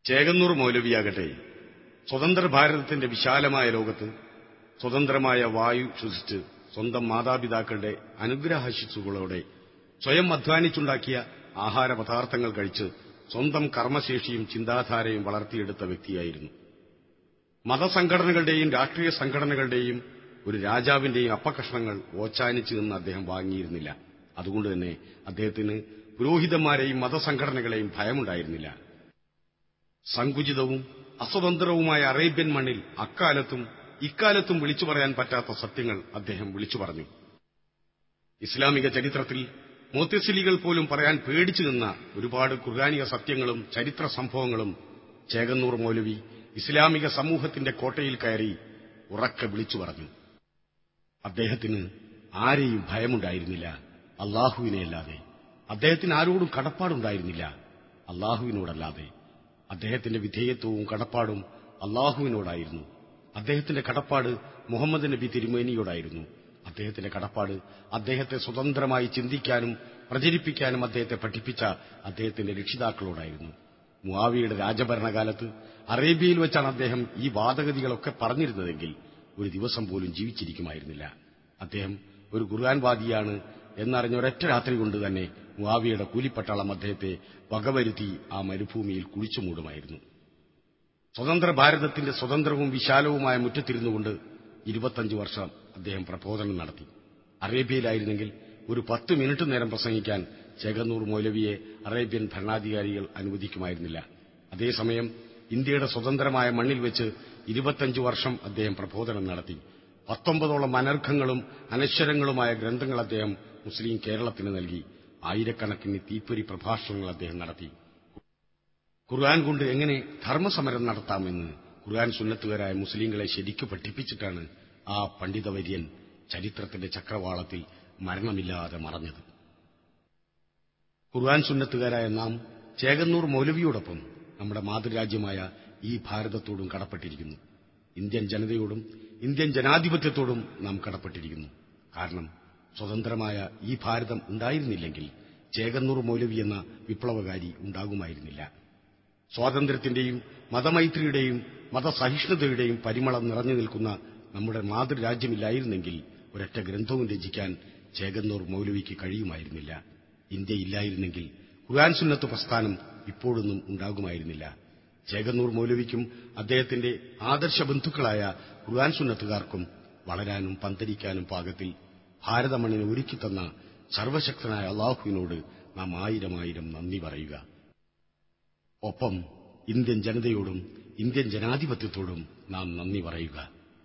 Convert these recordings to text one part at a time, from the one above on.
ചേകന്നൂർ മൗലവിയാകട്ടെ സ്വതന്ത്ര ഭാരതത്തിന്റെ വിശാലമായ ലോകത്ത് സ്വതന്ത്രമായ വായു ശ്വസിച്ച് സ്വന്തം മാതാപിതാക്കളുടെ അനുഗ്രഹാശിസുകളോടെ സ്വയം അധ്വാനിച്ചുണ്ടാക്കിയ ആഹാര പദാർത്ഥങ്ങൾ കഴിച്ച് സ്വന്തം കർമ്മശേഷിയും ചിന്താധാരയും വളർത്തിയെടുത്ത വ്യക്തിയായിരുന്നു മതസംഘടനകളുടെയും രാഷ്ട്രീയ സംഘടനകളുടെയും ഒരു രാജാവിന്റെയും അപ്പകഷ്ണങ്ങൾ ഓച്ചാനിച്ച് നിന്ന് അദ്ദേഹം വാങ്ങിയിരുന്നില്ല അതുകൊണ്ട് തന്നെ അദ്ദേഹത്തിന് പുരോഹിതന്മാരെയും മതസംഘടനകളെയും ഭയമുണ്ടായിരുന്നില്ല സങ്കുചിതവും അസ്വതന്ത്രവുമായ അറേബ്യൻ മണ്ണിൽ അക്കാലത്തും ഇക്കാലത്തും വിളിച്ചു പറയാൻ പറ്റാത്ത സത്യങ്ങൾ അദ്ദേഹം വിളിച്ചു പറഞ്ഞു ഇസ്ലാമിക ചരിത്രത്തിൽ മോത്യസിലികൾ പോലും പറയാൻ പേടിച്ചു നിന്ന ഒരുപാട് ഖുർആാനിക സത്യങ്ങളും ചരിത്ര സംഭവങ്ങളും ചേകന്നൂർ മൗലവി ഇസ്ലാമിക സമൂഹത്തിന്റെ കോട്ടയിൽ കയറി ഉറക്കെ വിളിച്ചു പറഞ്ഞു അദ്ദേഹത്തിന് ആരെയും ഭയമുണ്ടായിരുന്നില്ല അല്ലാഹുവിനെയല്ലാതെ അദ്ദേഹത്തിന് ആരോടും കടപ്പാടുണ്ടായിരുന്നില്ല അല്ലാഹുവിനോടല്ലാതെ അദ്ദേഹത്തിന്റെ വിധേയത്വവും കടപ്പാടും അല്ലാഹുവിനോടായിരുന്നു അദ്ദേഹത്തിന്റെ കടപ്പാട് മുഹമ്മദ് നബി തിരുമേനിയോടായിരുന്നു അദ്ദേഹത്തിന്റെ കടപ്പാട് അദ്ദേഹത്തെ സ്വതന്ത്രമായി ചിന്തിക്കാനും പ്രചരിപ്പിക്കാനും അദ്ദേഹത്തെ പഠിപ്പിച്ച അദ്ദേഹത്തിന്റെ രക്ഷിതാക്കളോടായിരുന്നു മുവാവിയുടെ രാജഭരണകാലത്ത് അറേബ്യയിൽ വെച്ചാണ് അദ്ദേഹം ഈ വാദഗതികളൊക്കെ പറഞ്ഞിരുന്നതെങ്കിൽ ഒരു ദിവസം പോലും ജീവിച്ചിരിക്കുമായിരുന്നില്ല അദ്ദേഹം ഒരു ഖുർആൻവാദിയാണ് എന്നറിഞ്ഞ ഒരൊറ്റ രാത്രി കൊണ്ട് തന്നെ മുവാവിയുടെ കൂലിപ്പട്ടാളം അദ്ദേഹത്തെ വകവരുത്തി ആ മരുഭൂമിയിൽ കുഴിച്ചു മൂടുമായിരുന്നു സ്വതന്ത്ര ഭാരതത്തിന്റെ സ്വതന്ത്രവും വിശാലവുമായ മുറ്റത്തിരുന്നുകൊണ്ട് ഇരുപത്തഞ്ച് വർഷം അദ്ദേഹം പ്രബോധനം നടത്തി അറേബ്യയിലായിരുന്നെങ്കിൽ ഒരു പത്ത് മിനിറ്റ് നേരം പ്രസംഗിക്കാൻ ചേകന്നൂർ മൗലവിയെ അറേബ്യൻ ഭരണാധികാരികൾ അനുവദിക്കുമായിരുന്നില്ല അതേസമയം ഇന്ത്യയുടെ സ്വതന്ത്രമായ മണ്ണിൽ വെച്ച് ഇരുപത്തഞ്ച് വർഷം അദ്ദേഹം പ്രബോധനം നടത്തി പത്തൊമ്പതോളം അനർഘങ്ങളും അനശ്വരങ്ങളുമായ ഗ്രന്ഥങ്ങൾ അദ്ദേഹം മുസ്ലിം കേരളത്തിന് നൽകി ആയിരക്കണക്കിന് തീപ്പൊരി പ്രഭാഷണങ്ങൾ അദ്ദേഹം നടത്തി ഖുർആൻ കൊണ്ട് എങ്ങനെ ധർമ്മസമരം നടത്താമെന്ന് ഖുർആൻ സുന്നത്തുകാരായ മുസ്ലിങ്ങളെ ശരിക്കു പഠിപ്പിച്ചിട്ടാണ് ആ പണ്ഡിതവര്യൻ ചരിത്രത്തിന്റെ ചക്രവാളത്തിൽ മരണമില്ലാതെ മറഞ്ഞത് ഖുർആൻ സുന്നത്തുകാരായ നാം ചേകന്നൂർ മൗലവിയോടൊപ്പം നമ്മുടെ മാതൃരാജ്യമായ ഈ ഭാരതത്തോടും കടപ്പെട്ടിരിക്കുന്നു ഇന്ത്യൻ ജനതയോടും ഇന്ത്യൻ ജനാധിപത്യത്തോടും നാം കടപ്പെട്ടിരിക്കുന്നു കാരണം സ്വതന്ത്രമായ ഈ ഭാരതം ഉണ്ടായിരുന്നില്ലെങ്കിൽ ചേകന്നൂർ മൗലവി എന്ന വിപ്ലവകാരി ഉണ്ടാകുമായിരുന്നില്ല സ്വാതന്ത്ര്യത്തിന്റെയും മതമൈത്രിയുടെയും മതസഹിഷ്ണുതയുടെയും പരിമളം നിറഞ്ഞു നിൽക്കുന്ന നമ്മുടെ മാതൃരാജ്യമില്ലായിരുന്നെങ്കിൽ ഒരൊറ്റ ഗ്രന്ഥവും രചിക്കാൻ ചേകന്നൂർ മൗലവിക്ക് കഴിയുമായിരുന്നില്ല ഇന്ത്യയില്ലായിരുന്നെങ്കിൽ ഖുർആൻ സുന്നത്ത് പ്രസ്ഥാനം ഇപ്പോഴൊന്നും ഉണ്ടാകുമായിരുന്നില്ല ചേകന്നൂർ മൗലവിക്കും അദ്ദേഹത്തിന്റെ ആദർശ ബന്ധുക്കളായ ഖുർആൻ സുന്നത്തുകാർക്കും വളരാനും പന്തരിക്കാനും പാകത്തിൽ ഭാരതമണ്ണിനെ ഒരുക്കിത്തന്ന സർവശക്തനായ അള്ളാഹുവിനോട് നാം ആയിരമായിരം നന്ദി പറയുക ഒപ്പം ഇന്ത്യൻ ജനതയോടും ഇന്ത്യൻ ജനാധിപത്യത്തോടും നാം നന്ദി പറയുക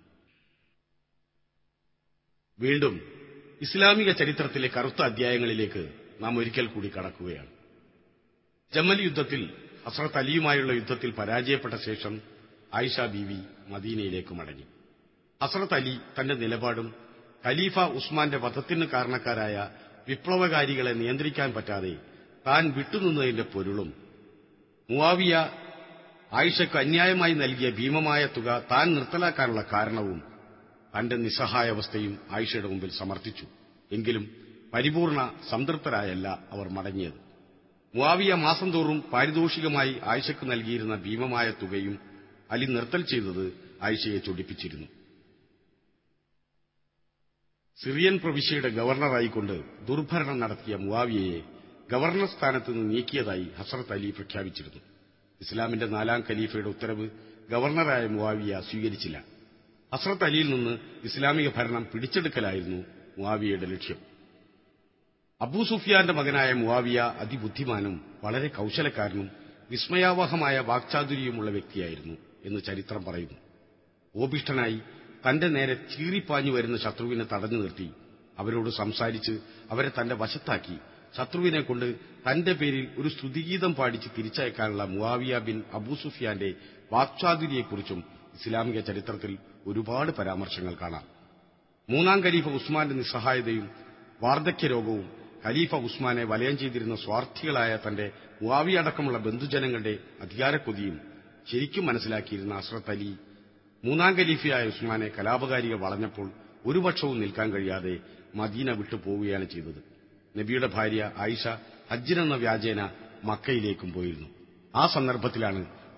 വീണ്ടും ഇസ്ലാമിക ചരിത്രത്തിലെ കറുത്ത അധ്യായങ്ങളിലേക്ക് നാം ഒരിക്കൽ കൂടി കടക്കുകയാണ് ജമൽ യുദ്ധത്തിൽ ഹസ്രത്ത് അലിയുമായുള്ള യുദ്ധത്തിൽ പരാജയപ്പെട്ട ശേഷം ആയിഷ ബീവി മദീനയിലേക്ക് മടങ്ങി ഹസ്രത്ത് അലി തന്റെ നിലപാടും ഖലീഫ ഉസ്മാന്റെ വധത്തിന് കാരണക്കാരായ വിപ്ലവകാരികളെ നിയന്ത്രിക്കാൻ പറ്റാതെ താൻ വിട്ടുനിന്നതിന്റെ പൊരുളും മുവാവിയ ആയിഷയ്ക്ക് അന്യായമായി നൽകിയ ഭീമമായ തുക താൻ നിർത്തലാക്കാനുള്ള കാരണവും തന്റെ നിസ്സഹായാവസ്ഥയും ആയിഷയുടെ മുമ്പിൽ സമർത്ഥിച്ചു എങ്കിലും പരിപൂർണ സംതൃപ്തരായല്ല അവർ മടങ്ങിയത് മുവാവിയ മാസം തോറും പാരിതോഷികമായി ആയിഷയ്ക്ക് നൽകിയിരുന്ന ഭീമമായ തുകയും അലി നിർത്തൽ ചെയ്തത് ആയിഷയെ ചൊടിപ്പിച്ചിരുന്നു സിറിയൻ പ്രവിശ്യയുടെ ഗവർണറായിക്കൊണ്ട് ദുർഭരണം നടത്തിയ മുവാവിയയെ ഗവർണർ സ്ഥാനത്ത് നിന്ന് നീക്കിയതായി ഹസ്രത്ത് അലി പ്രഖ്യാപിച്ചിരുന്നു ഇസ്ലാമിന്റെ നാലാം ഖലീഫയുടെ ഉത്തരവ് ഗവർണറായ മുവാവിയ സ്വീകരിച്ചില്ല ഹസ്രത്ത് അലിയിൽ നിന്ന് ഇസ്ലാമിക ഭരണം പിടിച്ചെടുക്കലായിരുന്നു മുവാവിയയുടെ ലക്ഷ്യം അബൂ സുഫിയാന്റെ മകനായ മുവാവിയ അതിബുദ്ധിമാനും വളരെ കൗശലക്കാരനും വിസ്മയാവഹമായ വാക്ചാതുര്യമുള്ള വ്യക്തിയായിരുന്നു എന്ന് ചരിത്രം പറയുന്നു ഓപിഷ്ഠനായി തന്റെ നേരെ ചീറിപ്പാഞ്ഞു വരുന്ന ശത്രുവിനെ തടഞ്ഞു നിർത്തി അവരോട് സംസാരിച്ച് അവരെ തന്റെ വശത്താക്കി ശത്രുവിനെ കൊണ്ട് തന്റെ പേരിൽ ഒരു സ്തുതിഗീതം പാടിച്ച് തിരിച്ചയക്കാനുള്ള മുവാവിയ ബിൻ അബൂ സുഫിയാന്റെ വാക്ചാതുര്യയെക്കുറിച്ചും ഇസ്ലാമിക ചരിത്രത്തിൽ ഒരുപാട് പരാമർശങ്ങൾ കാണാം മൂന്നാം ഖലീഫ ഉസ്മാന്റെ നിസ്സഹായതയും വാർദ്ധക്യരോഗവും ഖലീഫ ഉസ്മാനെ വലയം ചെയ്തിരുന്ന സ്വാർത്ഥികളായ തന്റെ മുവാവിയ അടക്കമുള്ള ബന്ധുജനങ്ങളുടെ അധികാരക്കൊതിയും ശരിക്കും മനസ്സിലാക്കിയിരുന്ന അസ്രത്ത് അലി മൂന്നാം ഖലീഫയായ ഉസ്മാനെ കലാപകാരികൾ വളഞ്ഞപ്പോൾ ഒരു പക്ഷവും നിൽക്കാൻ കഴിയാതെ മദീന വിട്ടു പോവുകയാണ് ചെയ്തത് നബിയുടെ ഭാര്യ ആയിഷ ഹജ്ജിനെന്ന വ്യാജേന മക്കയിലേക്കും പോയിരുന്നു ആ സന്ദർഭത്തിലാണ്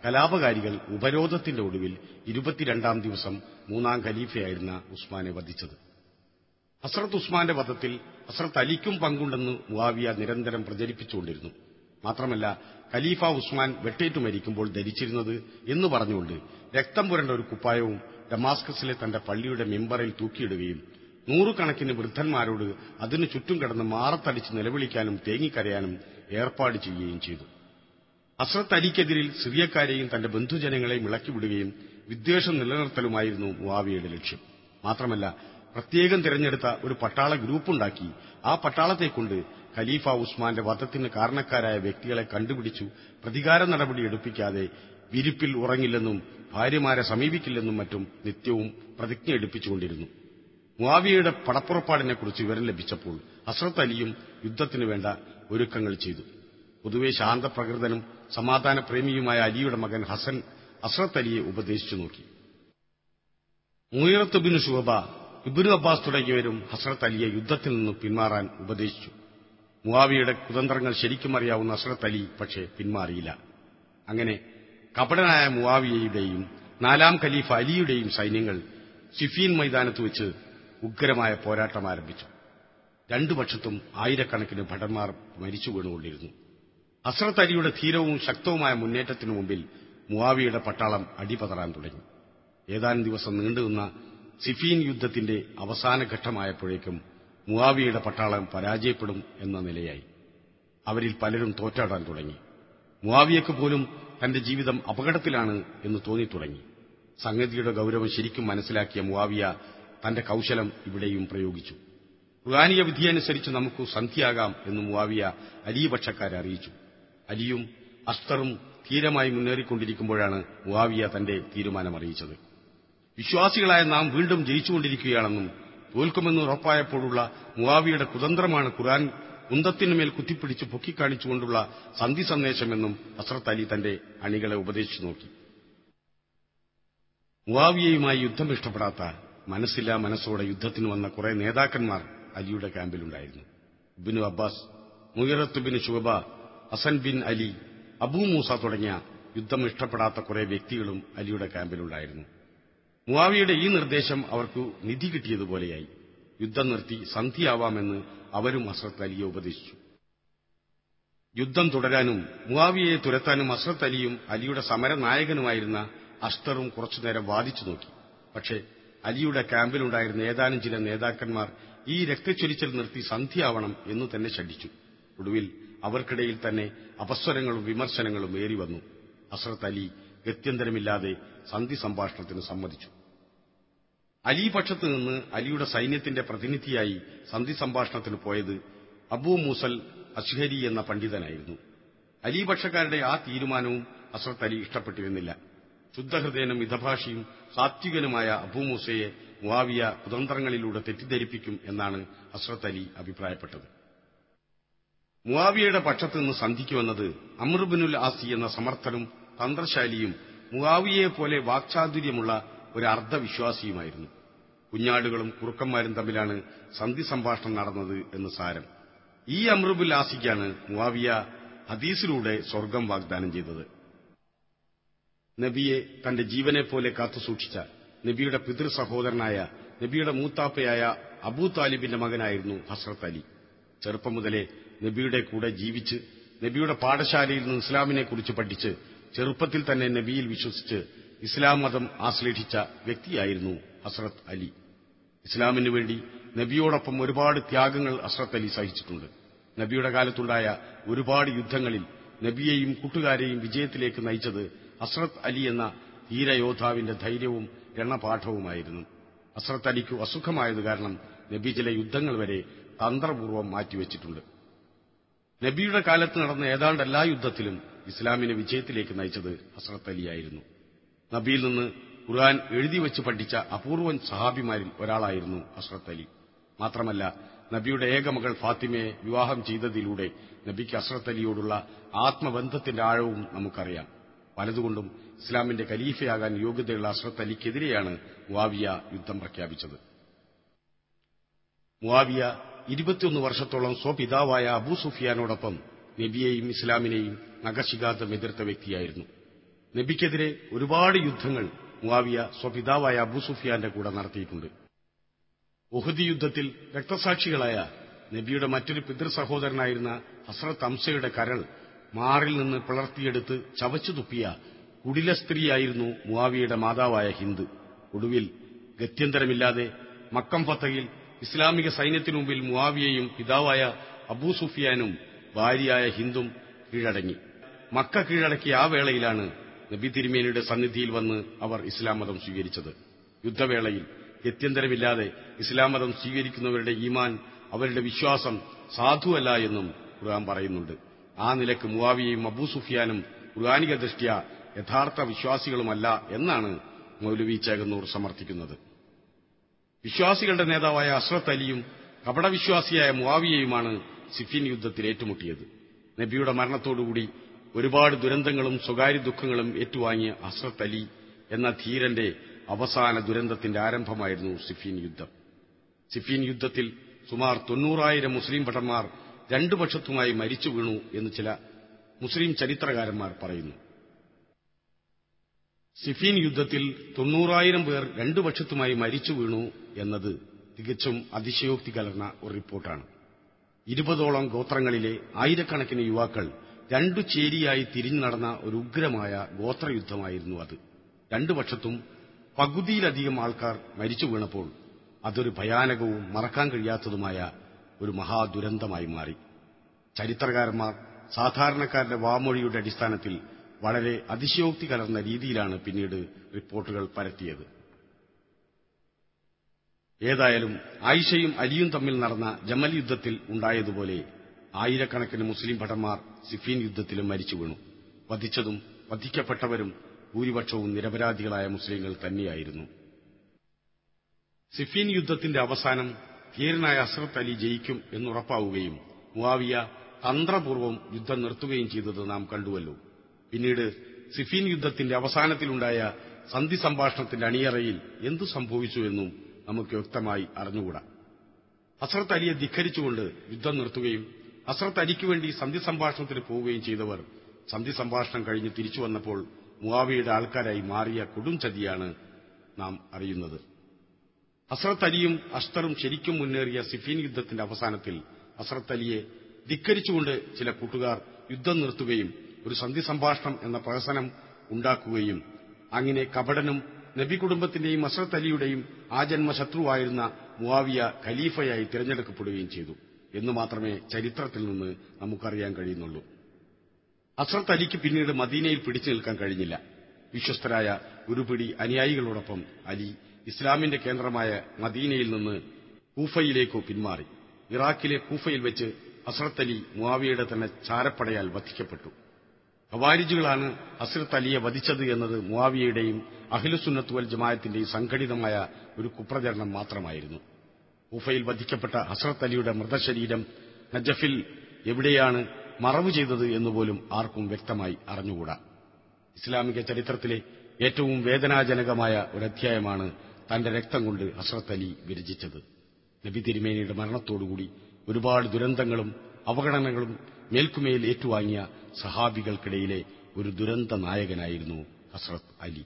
കലാപകാരികൾ ഉപരോധത്തിന്റെ ഒടുവിൽ ഇരുപത്തിരണ്ടാം ദിവസം മൂന്നാം ഖലീഫയായിരുന്ന ഉസ്മാനെ വധിച്ചത് ഹസ്രത്ത് ഉസ്മാന്റെ വധത്തിൽ ഹസ്രത്ത് അലിക്കും പങ്കുണ്ടെന്ന് മുവാവിയ നിരന്തരം പ്രചരിപ്പിച്ചുകൊണ്ടിരുന്നു മാത്രമല്ല ഖലീഫ ഉസ്മാൻ വെട്ടേറ്റു മരിക്കുമ്പോൾ ധരിച്ചിരുന്നത് എന്ന് പറഞ്ഞുകൊണ്ട് രക്തം പുരണ്ട ഒരു കുപ്പായവും ഡമാസ്കസിലെ തന്റെ പള്ളിയുടെ മെമ്പറിൽ തൂക്കിയിടുകയും നൂറുകണക്കിന് വൃദ്ധന്മാരോട് അതിനു ചുറ്റും കിടന്ന് മാറത്തടിച്ച് നിലവിളിക്കാനും തേങ്ങിക്കരയാനും ഏർപ്പാട് ചെയ്യുകയും ചെയ്തു അസ്രത്ത് അലിക്കെതിരിൽ സിറിയക്കാരെയും തന്റെ ബന്ധുജനങ്ങളെയും ഇളക്കിവിടുകയും വിദ്വേഷം നിലനിർത്തലുമായിരുന്നു മുവാവിയുടെ ലക്ഷ്യം മാത്രമല്ല പ്രത്യേകം തിരഞ്ഞെടുത്ത ഒരു പട്ടാള ഗ്രൂപ്പുണ്ടാക്കി ആ പട്ടാളത്തെക്കൊണ്ട് ഖലീഫ ഉസ്മാന്റെ വധത്തിന് കാരണക്കാരായ വ്യക്തികളെ കണ്ടുപിടിച്ചു പ്രതികാര നടപടി എടുപ്പിക്കാതെ വിരിപ്പിൽ ഉറങ്ങില്ലെന്നും ഭാര്യമാരെ സമീപിക്കില്ലെന്നും മറ്റും നിത്യവും പ്രതിജ്ഞ എടുപ്പിച്ചുകൊണ്ടിരുന്നു മുവാവിയയുടെ പടപ്പുറപ്പാടിനെക്കുറിച്ച് വിവരം ലഭിച്ചപ്പോൾ ഹസ്രത്ത് അലിയും യുദ്ധത്തിനു വേണ്ട ഒരുക്കങ്ങൾ ചെയ്തു പൊതുവെ ശാന്തപ്രകൃതനും സമാധാനപ്രേമിയുമായ അലിയുടെ മകൻ ഹസൻ ഹസ്രത്ത് അലിയെ ഉപദേശിച്ചു നോക്കി മുയറത്തുബിന് ഷുഹബ ഇബിനു അബ്ബാസ് തുടങ്ങിയവരും ഹസ്രത്ത് അലിയെ യുദ്ധത്തിൽ നിന്ന് പിന്മാറാൻ ഉപദേശിച്ചു മുവാവിയുടെ കുതന്ത്രങ്ങൾ ശരിക്കും അറിയാവുന്ന ഹസ്രത്ത് അലി പക്ഷേ പിന്മാറിയില്ല അങ്ങനെ കപടനായ മുവാവിയയുടെയും നാലാം ഖലീഫ അലിയുടെയും സൈന്യങ്ങൾ സിഫീൻ മൈതാനത്ത് വെച്ച് ഉഗ്രമായ പോരാട്ടം ആരംഭിച്ചു രണ്ടു പക്ഷത്തും ആയിരക്കണക്കിന് ഭടന്മാർ മരിച്ചു വീണുകൊണ്ടിരുന്നു ഹസ്രത്ത് അലിയുടെ ധീരവും ശക്തവുമായ മുന്നേറ്റത്തിനു മുമ്പിൽ മുവാവിയുടെ പട്ടാളം അടിപതറാൻ തുടങ്ങി ഏതാനും ദിവസം നീണ്ടുനിന്ന സിഫീൻ യുദ്ധത്തിന്റെ അവസാന ഘട്ടമായപ്പോഴേക്കും മുവാവിയുടെ പട്ടാളം പരാജയപ്പെടും എന്ന നിലയായി അവരിൽ പലരും തോറ്റാടാൻ തുടങ്ങി മുവാവിയക്ക് പോലും തന്റെ ജീവിതം അപകടത്തിലാണ് എന്ന് തോന്നിത്തുടങ്ങി സംഗതിയുടെ ഗൗരവം ശരിക്കും മനസ്സിലാക്കിയ മുവാവിയ തന്റെ കൗശലം ഇവിടെയും പ്രയോഗിച്ചു ഖുർആാനിക വിധിയനുസരിച്ച് നമുക്ക് സന്ധിയാകാം എന്ന് മുവാവിയ അലി പക്ഷക്കാരെ അറിയിച്ചു അലിയും അസ്തറും ധീരമായി മുന്നേറിക്കൊണ്ടിരിക്കുമ്പോഴാണ് മുവാവിയ തന്റെ തീരുമാനം അറിയിച്ചത് വിശ്വാസികളായ നാം വീണ്ടും ജയിച്ചുകൊണ്ടിരിക്കുകയാണെന്നും തോൽക്കുമെന്ന് ഉറപ്പായപ്പോഴുള്ള മുവാവിയുടെ കുതന്ത്രമാണ് ഖുർആൻ കുന്തത്തിനുമേൽ കുത്തിപ്പിടിച്ച് പൊക്കിക്കാണിച്ചുകൊണ്ടുള്ള സന്ധി സന്ദേശമെന്നും ഹസ്രത്ത് അലി തന്റെ അണികളെ ഉപദേശിച്ചു നോക്കി മുവാവിയയുമായി യുദ്ധം ഇഷ്ടപ്പെടാത്ത മനസ്സില്ലാ മനസ്സോടെ യുദ്ധത്തിന് വന്ന കുറെ നേതാക്കന്മാർ അലിയുടെ ക്യാമ്പിലുണ്ടായിരുന്നു ഇബിനു അബ്ബാസ് മുയറത്തുബിന് Shuba Hasan bin Ali Abu Musa തുടങ്ങിയ യുദ്ധം ഇഷ്ടപ്പെടാത്ത കുറെ വ്യക്തികളും അലിയുടെ ക്യാമ്പിലുണ്ടായിരുന്നു മുവാവിയുടെ ഈ നിർദ്ദേശം അവർക്ക് നിധി കിട്ടിയതുപോലെയായി യുദ്ധം നിർത്തി സന്ധിയാവാമെന്ന് അവരും അസ്രത്ത് അലിയെ ഉപദേശിച്ചു യുദ്ധം തുടരാനും മുവാവിയെ തുരത്താനും അസ്രത്ത് അലിയും അലിയുടെ സമരനായകനുമായിരുന്ന അഷ്തറും കുറച്ചുനേരം വാദിച്ചു നോക്കി പക്ഷേ അലിയുടെ ക്യാമ്പിലുണ്ടായിരുന്ന ഏതാനും ചില നേതാക്കന്മാർ ഈ രക്തച്ചൊരിച്ചൽ നിർത്തി സന്ധ്യയാവണം എന്ന് തന്നെ ശഠിച്ചു ഒടുവിൽ അവർക്കിടയിൽ തന്നെ അപസ്വരങ്ങളും വിമർശനങ്ങളും ഏറി വന്നു അസ്രത്ത് അലി ഗത്യന്തരമില്ലാതെ സന്ധി സംഭാഷണത്തിന് സമ്മതിച്ചു അലി പക്ഷത്ത് നിന്ന് അലിയുടെ സൈന്യത്തിന്റെ പ്രതിനിധിയായി സന്ധി സംഭാഷണത്തിന് പോയത് അബൂ മൂസൽ അഷ്ഹരി എന്ന പണ്ഡിതനായിരുന്നു അലി പക്ഷക്കാരുടെ ആ തീരുമാനവും അസ്രത്ത് അലി ഇഷ്ടപ്പെട്ടിരുന്നില്ല ശുദ്ധഹൃദയനും മിതഭാഷിയും സാത്വികനുമായ അബൂമൂസയെ മുവാവിയ കുതന്ത്രങ്ങളിലൂടെ തെറ്റിദ്ധരിപ്പിക്കും എന്നാണ് അസ്രത്ത് അലി അഭിപ്രായപ്പെട്ടത് മുവാവിയയുടെ പക്ഷത്ത് നിന്ന് സന്ധിക്ക് വന്നത് അമൃബിനുൽ ആസി എന്ന സമർത്ഥനും തന്ത്രശാലിയും മുവാവിയെപ്പോലെ വാക്ചാതുര്യമുള്ള ഒരു അർദ്ധവിശ്വാസിയുമായിരുന്നു കുഞ്ഞാടുകളും കുറുക്കന്മാരും തമ്മിലാണ് സന്ധി സംഭാഷണം നടന്നത് എന്ന് സാരം ഈ അമൃബുൽ ആസിക്കാണ് മുവാവിയ ഹദീസിലൂടെ സ്വർഗം വാഗ്ദാനം ചെയ്തത് നബിയെ തന്റെ ജീവനെപ്പോലെ കാത്തുസൂക്ഷിച്ച നബിയുടെ പിതൃ സഹോദരനായ നബിയുടെ മൂത്താപ്പയായ അബൂ താലിബിന്റെ മകനായിരുന്നു ഹസ്രത്ത് അലി ചെറുപ്പം മുതലേ നബിയുടെ കൂടെ ജീവിച്ച് നബിയുടെ പാഠശാലയിൽ നിന്ന് ഇസ്ലാമിനെക്കുറിച്ച് പഠിച്ച് ചെറുപ്പത്തിൽ തന്നെ നബിയിൽ വിശ്വസിച്ച് ഇസ്ലാം മതം ആശ്ലേഷിച്ച വ്യക്തിയായിരുന്നു ഹസ്രത്ത് അലി ഇസ്ലാമിനു വേണ്ടി നബിയോടൊപ്പം ഒരുപാട് ത്യാഗങ്ങൾ ഹസ്രത്ത് അലി സഹിച്ചിട്ടുണ്ട് നബിയുടെ കാലത്തുണ്ടായ ഒരുപാട് യുദ്ധങ്ങളിൽ നബിയെയും കൂട്ടുകാരെയും വിജയത്തിലേക്ക് നയിച്ചത് ഹസ്രത്ത് അലി എന്ന ധീരയോദ്ധാവിന്റെ ധൈര്യവും എണ്ണപാഠവുമായിരുന്നു ഹസ്രത്ത് അലിക്കു അസുഖമായത് കാരണം നബി ചില യുദ്ധങ്ങൾ വരെ തന്ത്രപൂർവ്വം മാറ്റിവെച്ചിട്ടുണ്ട് നബിയുടെ കാലത്ത് നടന്ന ഏതാണ്ട് എല്ലാ യുദ്ധത്തിലും ഇസ്ലാമിനെ വിജയത്തിലേക്ക് നയിച്ചത് ഹസ്രത്ത് അലിയായിരുന്നു നബിയിൽ നിന്ന് ഖുർആൻ എഴുതിവെച്ച് പഠിച്ച അപൂർവൻ സഹാബിമാരിൽ ഒരാളായിരുന്നു ഹസ്രത്ത് അലി മാത്രമല്ല നബിയുടെ ഏകമകൾ ഫാത്തിമയെ വിവാഹം ചെയ്തതിലൂടെ നബിക്ക് ഹസ്രത്ത് അലിയോടുള്ള ആത്മബന്ധത്തിന്റെ ആഴവും നമുക്കറിയാം പലതുകൊണ്ടും ഇസ്ലാമിന്റെ ഖലീഫയാകാൻ യോഗ്യതയുള്ള അസ്രത്ത് അലിക്കെതിരെയാണ് മുവാവിയ യുദ്ധം പ്രഖ്യാപിച്ചത് മുവാവിയ ഇരുപത്തിയൊന്ന് വർഷത്തോളം സ്വപിതാവായ അബൂ സുഫിയാനോടൊപ്പം നബിയെയും ഇസ്ലാമിനെയും നഖശിഖാന്തം എതിർത്ത വ്യക്തിയായിരുന്നു നബിക്കെതിരെ ഒരുപാട് യുദ്ധങ്ങൾ മുവാവിയ സ്വപിതാവായ അബൂ സുഫിയാന്റെ കൂടെ നടത്തിയിട്ടുണ്ട് ഉഹദി യുദ്ധത്തിൽ രക്തസാക്ഷികളായ നബിയുടെ മറ്റൊരു പിതൃ സഹോദരനായിരുന്ന ഹസ്രത്ത് അംസയുടെ കരൾ മാറിൽ നിന്ന് പിളർത്തിയെടുത്ത് ചവച്ചു തുപ്പിയ കുടില സ്ത്രീയായിരുന്നു മുവാവിയുടെ മാതാവായ ഹിന്ദ് ഒടുവിൽ ഗത്യന്തരമില്ലാതെ മക്കം ഫത്തയിൽ ഇസ്ലാമിക സൈന്യത്തിനു മുമ്പിൽ മുവാവിയയും പിതാവായ അബൂ സുഫിയാനും ഭാര്യയായ ഹിന്ദും കീഴടങ്ങി മക്ക കീഴടക്കിയ ആ വേളയിലാണ് നബി തിരുമേനിയുടെ സന്നിധിയിൽ വന്ന് അവർ ഇസ്ലാം മതം സ്വീകരിച്ചത് യുദ്ധവേളയിൽ ഗത്യന്തരമില്ലാതെ ഇസ്ലാം മതം സ്വീകരിക്കുന്നവരുടെ ഈമാൻ അവരുടെ വിശ്വാസം സാധുവല്ല എന്നും ഖുർആൻ പറയുന്നുണ്ട് ആ നിലക്ക് മുവാവിയയും അബൂ സുഫിയാനും ഖുർആാനിക ദൃഷ്ട്യ യഥാർത്ഥ വിശ്വാസികളുമല്ല എന്നാണ് മൗലവി ചേകന്നൂർ സമർത്ഥിക്കുന്നത് വിശ്വാസികളുടെ നേതാവായ അസ്രത്ത് അലിയും കപടവിശ്വാസിയായ മുവാവിയയുമാണ് സിഫിൻ യുദ്ധത്തിൽ ഏറ്റുമുട്ടിയത് നബിയുടെ മരണത്തോടുകൂടി ഒരുപാട് ദുരന്തങ്ങളും സ്വകാര്യ ദുഃഖങ്ങളും ഏറ്റുവാങ്ങിയ അസ്രത്ത് അലി എന്ന ധീരന്റെ അവസാന ദുരന്തത്തിന്റെ ആരംഭമായിരുന്നു സിഫീൻ യുദ്ധം സിഫീൻ യുദ്ധത്തിൽ സുമാർ തൊണ്ണൂറായിരം മുസ്ലിം ഭടന്മാർ രണ്ടു പക്ഷത്തുമായി മരിച്ചു വീണു എന്ന് ചില മുസ്ലിം ചരിത്രകാരന്മാർ പറയുന്നു സിഫീൻ യുദ്ധത്തിൽ തൊണ്ണൂറായിരം പേർ രണ്ടു പക്ഷത്തുമായി മരിച്ചു വീണു എന്നത് തികച്ചും അതിശയോക്തി കലർന്ന ഒരു റിപ്പോർട്ടാണ് ഇരുപതോളം ഗോത്രങ്ങളിലെ ആയിരക്കണക്കിന് യുവാക്കൾ രണ്ടു ചേരിയായി തിരിഞ്ഞു നടന്ന ഒരു ഉഗ്രമായ ഗോത്രയുദ്ധമായിരുന്നു അത് രണ്ടു പക്ഷത്തും പകുതിയിലധികം ആൾക്കാർ മരിച്ചു വീണപ്പോൾ അതൊരു ഭയാനകവും മറക്കാൻ കഴിയാത്തതുമായ ഒരു മഹാദുരന്തമായി മാറി ചരിത്രകാരന്മാർ സാധാരണക്കാരുടെ വാമൊഴിയുടെ അടിസ്ഥാനത്തിൽ വളരെ അതിശയോക്തി കലർന്ന രീതിയിലാണ് പിന്നീട് റിപ്പോർട്ടുകൾ പരത്തിയത് ഏതായാലും ആയിഷയും അലിയും തമ്മിൽ നടന്ന ജമൽ യുദ്ധത്തിൽ ഉണ്ടായതുപോലെ ആയിരക്കണക്കിന് മുസ്ലിം ഭടന്മാർ സിഫീൻ യുദ്ധത്തിലും മരിച്ചു വീണു വധിച്ചതും വധിക്കപ്പെട്ടവരും ഭൂരിപക്ഷവും നിരപരാധികളായ മുസ്ലിങ്ങൾ തന്നെയായിരുന്നു സിഫീൻ യുദ്ധത്തിന്റെ അവസാനം ധീരനായ അസ്രത്ത് അലി ജയിക്കും എന്നുറപ്പാവുകയും മുവാവിയ തന്ത്രപൂർവ്വം യുദ്ധം നിർത്തുകയും ചെയ്തത് നാം കണ്ടുവല്ലോ പിന്നീട് സിഫീൻ യുദ്ധത്തിന്റെ അവസാനത്തിലുണ്ടായ സന്ധി സംഭാഷണത്തിന്റെ അണിയറയിൽ എന്തു സംഭവിച്ചുവെന്നും നമുക്ക് വ്യക്തമായി അറിഞ്ഞുകൂടാ അസ്രത്ത് അലിയെ ധിക്കരിച്ചുകൊണ്ട് യുദ്ധം നിർത്തുകയും അസ്രത്ത് അലിക്ക് വേണ്ടി സന്ധി സംഭാഷണത്തിന് പോവുകയും ചെയ്തവർ സന്ധി സംഭാഷണം കഴിഞ്ഞ് തിരിച്ചു വന്നപ്പോൾ മുവാവിയുടെ ആൾക്കാരായി മാറിയ കൊടും ചതിയാണ് നാം അറിയുന്നത് അസ്രത്ത് അലിയും അഷ്തറും ശരിക്കും മുന്നേറിയ സിഫീൻ യുദ്ധത്തിന്റെ അവസാനത്തിൽ അസ്രത്ത് അലിയെ ധിക്കരിച്ചുകൊണ്ട് ചില കൂട്ടുകാർ യുദ്ധം നിർത്തുകയും ഒരു സന്ധി സംഭാഷണം എന്ന പ്രഹസനം ഉണ്ടാക്കുകയും അങ്ങനെ കപടനും നബി കുടുംബത്തിന്റെയും അസ്രത്ത് അലിയുടെയും ആജന്മ ശത്രുവായിരുന്ന മുവാവിയ ഖലീഫയായി തിരഞ്ഞെടുക്കപ്പെടുകയും ചെയ്തു എന്ന് മാത്രമേ ചരിത്രത്തിൽ നിന്ന് നമുക്കറിയാൻ കഴിയുന്നുള്ളൂ അസ്രത്ത് അലിക്ക് പിന്നീട് മദീനയിൽ പിടിച്ചു നിൽക്കാൻ കഴിഞ്ഞില്ല വിശ്വസ്തരായ ഒരു പിടി അനുയായികളോടൊപ്പം അലി ഇസ്ലാമിന്റെ കേന്ദ്രമായ മദീനയിൽ നിന്ന് കൂഫയിലേക്കു പിന്മാറി ഇറാഖിലെ കൂഫയിൽ വെച്ച് അസ്രത്ത് അലി മുവാവിയുടെ തന്നെ ചാരപ്പടയാൽ വധിക്കപ്പെട്ടു ഖവാരിജുകളാണ് അസ്രത്ത് അലിയെ വധിച്ചത് എന്നത് മുവാവിയയുടെയും അഖിലുസുന്നത്ത് വൽ ജമായത്തിന്റെയും സംഘടിതമായ ഒരു കുപ്രചരണം മാത്രമായിരുന്നു ഉഫയിൽ വധിക്കപ്പെട്ട ഹസ്രത്ത് അലിയുടെ മൃതശരീരം നജഫിൽ എവിടെയാണ് മറവ് ചെയ്തത് എന്നുപോലും ആർക്കും വ്യക്തമായി അറിഞ്ഞുകൂടാ ഇസ്ലാമിക ചരിത്രത്തിലെ ഏറ്റവും വേദനാജനകമായ ഒരധ്യായമാണ് തന്റെ രക്തം കൊണ്ട് ഹസ്രത്ത് അലി വിരചിച്ചത് നബി തിരുമേനിയുടെ മരണത്തോടുകൂടി ഒരുപാട് ദുരന്തങ്ങളും അവഗണനകളും മേൽക്കുമേൽ ഏറ്റുവാങ്ങിയ സഹാബികൾക്കിടയിലെ ഒരു ദുരന്ത നായകനായിരുന്നു ഹസ്രത്ത് അലി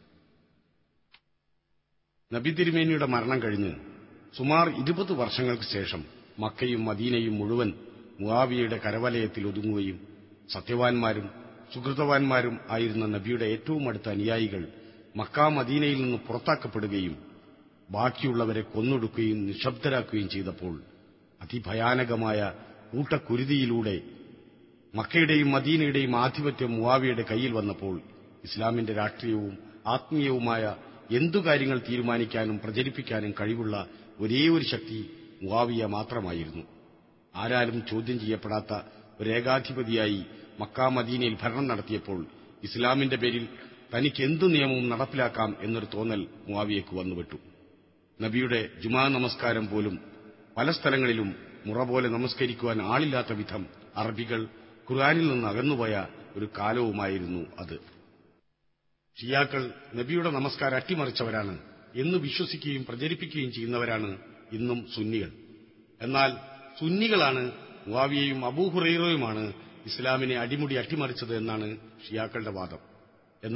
നബി തിരുമേനിയുടെ മരണം കഴിഞ്ഞ് സുമാർ ഇരുപത് വർഷങ്ങൾക്ക് ശേഷം മക്കയും മദീനയും മുഴുവൻ മുവാവിയയുടെ കരവലയത്തിൽ ഒതുങ്ങുകയും സത്യവാൻമാരും സുഹൃതവാൻമാരും ആയിരുന്ന നബിയുടെ ഏറ്റവും അടുത്ത അനുയായികൾ മക്ക മദീനയിൽ നിന്ന് പുറത്താക്കപ്പെടുകയും ബാക്കിയുള്ളവരെ കൊന്നൊടുക്കുകയും നിശബ്ദരാക്കുകയും ചെയ്തപ്പോൾ അതിഭയാനകമായ കൂട്ടക്കുരുതിയിലൂടെ മക്കയുടെയും മദീനയുടെയും ആധിപത്യം മുവാവിയുടെ കയ്യിൽ വന്നപ്പോൾ ഇസ്ലാമിന്റെ രാഷ്ട്രീയവും ആത്മീയവുമായ എന്തു കാര്യങ്ങൾ തീരുമാനിക്കാനും പ്രചരിപ്പിക്കാനും കഴിവുള്ള ഒരേ ഒരു ശക്തി മുവാവിയ മാത്രമായിരുന്നു ആരാലും ചോദ്യം ചെയ്യപ്പെടാത്ത ഒരു ഏകാധിപതിയായി മക്ക മദീനയിൽ ഭരണം നടത്തിയപ്പോൾ ഇസ്ലാമിന്റെ പേരിൽ തനിക്ക് എന്തു നിയമവും നടപ്പിലാക്കാം എന്നൊരു തോന്നൽ മുവാവിയക്ക് വന്നുവിട്ടു നബിയുടെ ജുമാ നമസ്കാരം പോലും പല സ്ഥലങ്ങളിലും മുറ പോലെ നമസ്കരിക്കുവാൻ ആളില്ലാത്ത വിധം അറബികൾ ഖുർആാനിൽ നിന്ന് അകന്നുപോയ ഒരു കാലവുമായിരുന്നു അത് ഷിയാക്കൾ നബിയുടെ നമസ്കാരം അട്ടിമറിച്ചവരാണ് എന്ന് വിശ്വസിക്കുകയും പ്രചരിപ്പിക്കുകയും ചെയ്യുന്നവരാണ് ഇന്നും സുന്നികൾ എന്നാൽ സുന്നികളാണ് മുവാവിയയും അബൂഹുറൈറയുമാണ് ഇസ്ലാമിനെ അടിമുടി അട്ടിമറിച്ചത് എന്നാണ് ഷിയാക്കളുടെ വാദം എന്നാൽ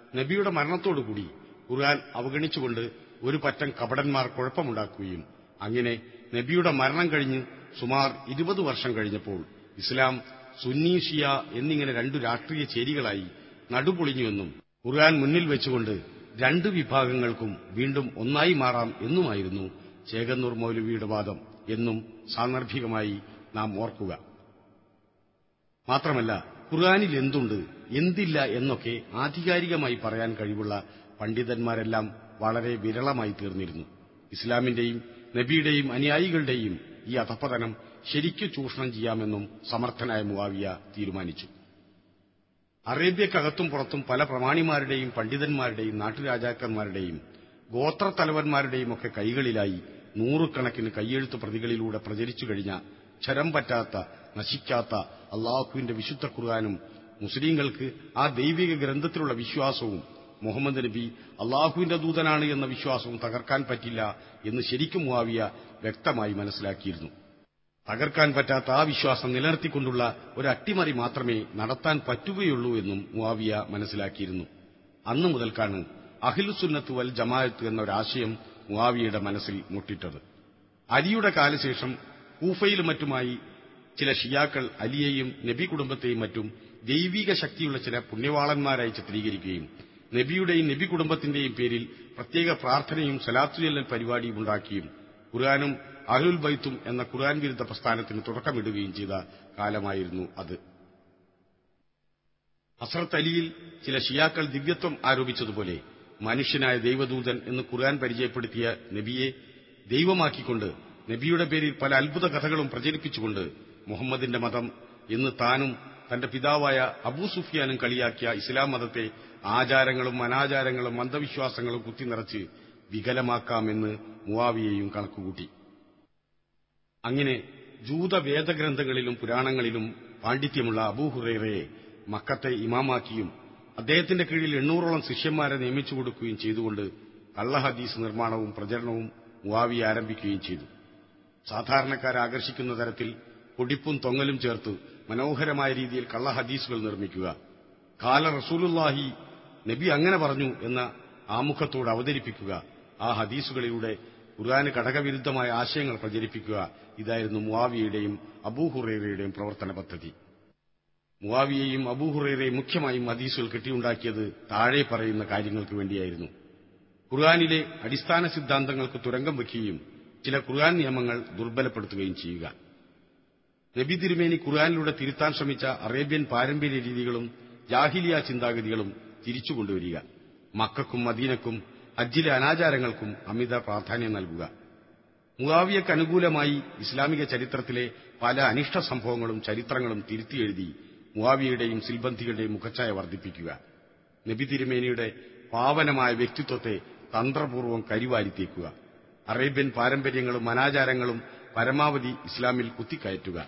നബിയുടെ മരണത്തോടുകൂടി ഖുർആൻ അവഗണിച്ചുകൊണ്ട് ഒരു പറ്റം കപടന്മാർ കുഴപ്പമുണ്ടാക്കുകയും അങ്ങനെ നബിയുടെ മരണം കഴിഞ്ഞ് സുമാർ ഇരുപത് വർഷം കഴിഞ്ഞപ്പോൾ ഇസ്ലാം സുന്നി ഷിയ എന്നിങ്ങനെ രണ്ടു രാഷ്ട്രീയ ചേരികളായി നടുപൊളിഞ്ഞുവെന്നും ഖുർആൻ മുന്നിൽ വെച്ചുകൊണ്ട് രണ്ട് വിഭാഗങ്ങൾക്കും വീണ്ടും ഒന്നായി മാറാം എന്നുമായിരുന്നു ചേകന്നൂർ മൗലവിയുടെ വാദം എന്നും സാന്ദർഭികമായി നാം ഓർക്കുക മാത്രമല്ല ഖുർആാനിൽ എന്തുണ്ട് എന്തില്ല എന്നൊക്കെ ആധികാരികമായി പറയാൻ കഴിവുള്ള പണ്ഡിതന്മാരെല്ലാം വളരെ വിരളമായി തീർന്നിരുന്നു ഇസ്ലാമിന്റെയും നബിയുടെയും അനുയായികളുടെയും ഈ അധപ്പതനം ശരിക്കു ചൂഷണം ചെയ്യാമെന്നും സമർത്ഥനായ മുവാവിയ തീരുമാനിച്ചു അറേബ്യക്കകത്തും പുറത്തും പല പ്രമാണിമാരുടെയും പണ്ഡിതന്മാരുടെയും നാട്ടുരാജാക്കന്മാരുടെയും ഗോത്രത്തലവന്മാരുടെയും ഒക്കെ കൈകളിലായി നൂറുകണക്കിന് കൈയെഴുത്ത് പ്രതികളിലൂടെ പ്രചരിച്ചു കഴിഞ്ഞ ക്ഷരം പറ്റാത്ത നശിക്കാത്ത അള്ളാഹുവിന്റെ വിശുദ്ധ ഖുർആാനും മുസ്ലിങ്ങൾക്ക് ആ ദൈവിക ഗ്രന്ഥത്തിലുള്ള വിശ്വാസവും മുഹമ്മദ് നബി അള്ളാഹുവിന്റെ ദൂതനാണ് എന്ന വിശ്വാസവും തകർക്കാൻ പറ്റില്ല എന്ന് ശരിക്കും മുവാവിയ വ്യക്തമായി മനസ്സിലാക്കിയിരുന്നു തകർക്കാൻ പറ്റാത്ത ആ വിശ്വാസം നിലനിർത്തിക്കൊണ്ടുള്ള ഒരു അട്ടിമറി മാത്രമേ നടത്താൻ പറ്റുകയുള്ളൂ എന്നും മുവാവിയ മനസ്സിലാക്കിയിരുന്നു അന്നു മുതൽക്കാണ് അഖിലുസുന്നത്ത് വൽ ജമാഅത്ത് എന്നൊരാശയം മുവാവിയയുടെ മനസ്സിൽ മുട്ടിട്ടത് അലിയുടെ കാലശേഷം കൂഫയിലും മറ്റുമായി ചില ഷിയാക്കൾ അലിയെയും നബി കുടുംബത്തെയും മറ്റും ദൈവിക ശക്തിയുള്ള ചില പുണ്യവാളന്മാരായി ചിത്രീകരിക്കുകയും നബിയുടെയും നബി കുടുംബത്തിന്റെയും പേരിൽ പ്രത്യേക പ്രാർത്ഥനയും സലാത്തുചൊല്ലൽ പരിപാടിയും ഉണ്ടാക്കിയും ഖുർആാനും അഹ്ലുൽ ബൈത്തും എന്ന ഖുർആൻ വിരുദ്ധ പ്രസ്ഥാനത്തിന് തുടക്കമിടുകയും ചെയ്ത കാലമായിരുന്നു അത് ഹസ്രത്ത് അലിയിൽ ചില ഷിയാക്കൾ ദിവ്യത്വം ആരോപിച്ചതുപോലെ മനുഷ്യനായ ദൈവദൂതൻ എന്ന് ഖുർആൻ പരിചയപ്പെടുത്തിയ നബിയെ ദൈവമാക്കിക്കൊണ്ട് നബിയുടെ പേരിൽ പല അത്ഭുത കഥകളും പ്രചരിപ്പിച്ചുകൊണ്ട് മുഹമ്മദിന്റെ മതം എന്ന് താനും തന്റെ പിതാവായ അബൂ സുഫിയാനും കളിയാക്കിയ ഇസ്ലാം മതത്തെ ആചാരങ്ങളും അനാചാരങ്ങളും അന്ധവിശ്വാസങ്ങളും കുത്തിനിറച്ച് വികലമാക്കാമെന്ന് മുവാവിയെയും കണക്കുകൂട്ടി അങ്ങനെ ജൂത വേദഗ്രന്ഥങ്ങളിലും പുരാണങ്ങളിലും പാണ്ഡിത്യമുള്ള അബൂഹുറേറയെ മക്കത്തെ ഇമാമാക്കിയും അദ്ദേഹത്തിന്റെ കീഴിൽ എണ്ണൂറോളം ശിഷ്യന്മാരെ നിയമിച്ചു കൊടുക്കുകയും ചെയ്തുകൊണ്ട് കള്ളഹദീസ് നിർമ്മാണവും പ്രചരണവും മുവാവി ആരംഭിക്കുകയും ചെയ്തു സാധാരണക്കാരെ ആകർഷിക്കുന്ന തരത്തിൽ പൊടിപ്പും തൊങ്ങലും ചേർത്ത് മനോഹരമായ രീതിയിൽ കള്ളഹദീസുകൾ നിർമ്മിക്കുക കാല റസൂലുല്ലാഹി നബി അങ്ങനെ പറഞ്ഞു എന്ന ആമുഖത്തോട് അവതരിപ്പിക്കുക ആ ഹദീസുകളിലൂടെ ഖുർആന് ഘടകവിരുദ്ധമായ ആശയങ്ങൾ പ്രചരിപ്പിക്കുക ഇതായിരുന്നു മുവാവിയുടെയും അബൂഹുറേറയുടെയും പ്രവർത്തന പദ്ധതി മുവാവിയെയും അബൂഹുറേറയും മുഖ്യമായും ഹദീസുകൾ കെട്ടിയുണ്ടാക്കിയത് താഴെ പറയുന്ന കാര്യങ്ങൾക്ക് വേണ്ടിയായിരുന്നു ഖുർആാനിലെ അടിസ്ഥാന സിദ്ധാന്തങ്ങൾക്ക് തുരങ്കം വയ്ക്കുകയും ചില ഖുർആൻ നിയമങ്ങൾ ദുർബലപ്പെടുത്തുകയും ചെയ്യുക നബി തിരുമേനി ഖുർആാനിലൂടെ തിരുത്താൻ ശ്രമിച്ച അറേബ്യൻ പാരമ്പര്യ രീതികളും ജാഹിലിയ ചിന്താഗതികളും തിരിച്ചുകൊണ്ടുവരിക മക്കൾക്കും മദീനക്കും ഹജ്ജിലെ അനാചാരങ്ങൾക്കും അമിത പ്രാധാന്യം നൽകുക മുവാവിയക്ക് അനുകൂലമായി ഇസ്ലാമിക ചരിത്രത്തിലെ പല അനിഷ്ട സംഭവങ്ങളും ചരിത്രങ്ങളും തിരുത്തിയെഴുതി മുവാവിയുടെയും സിൽബന്ധികളുടെയും മുഖച്ഛായ വർദ്ധിപ്പിക്കുക നബി തിരുമേനിയുടെ പാവനമായ വ്യക്തിത്വത്തെ തന്ത്രപൂർവ്വം കരിവാരിത്തേക്കുക അറേബ്യൻ പാരമ്പര്യങ്ങളും അനാചാരങ്ങളും പരമാവധി ഇസ്ലാമിൽ കുത്തിക്കയറ്റുക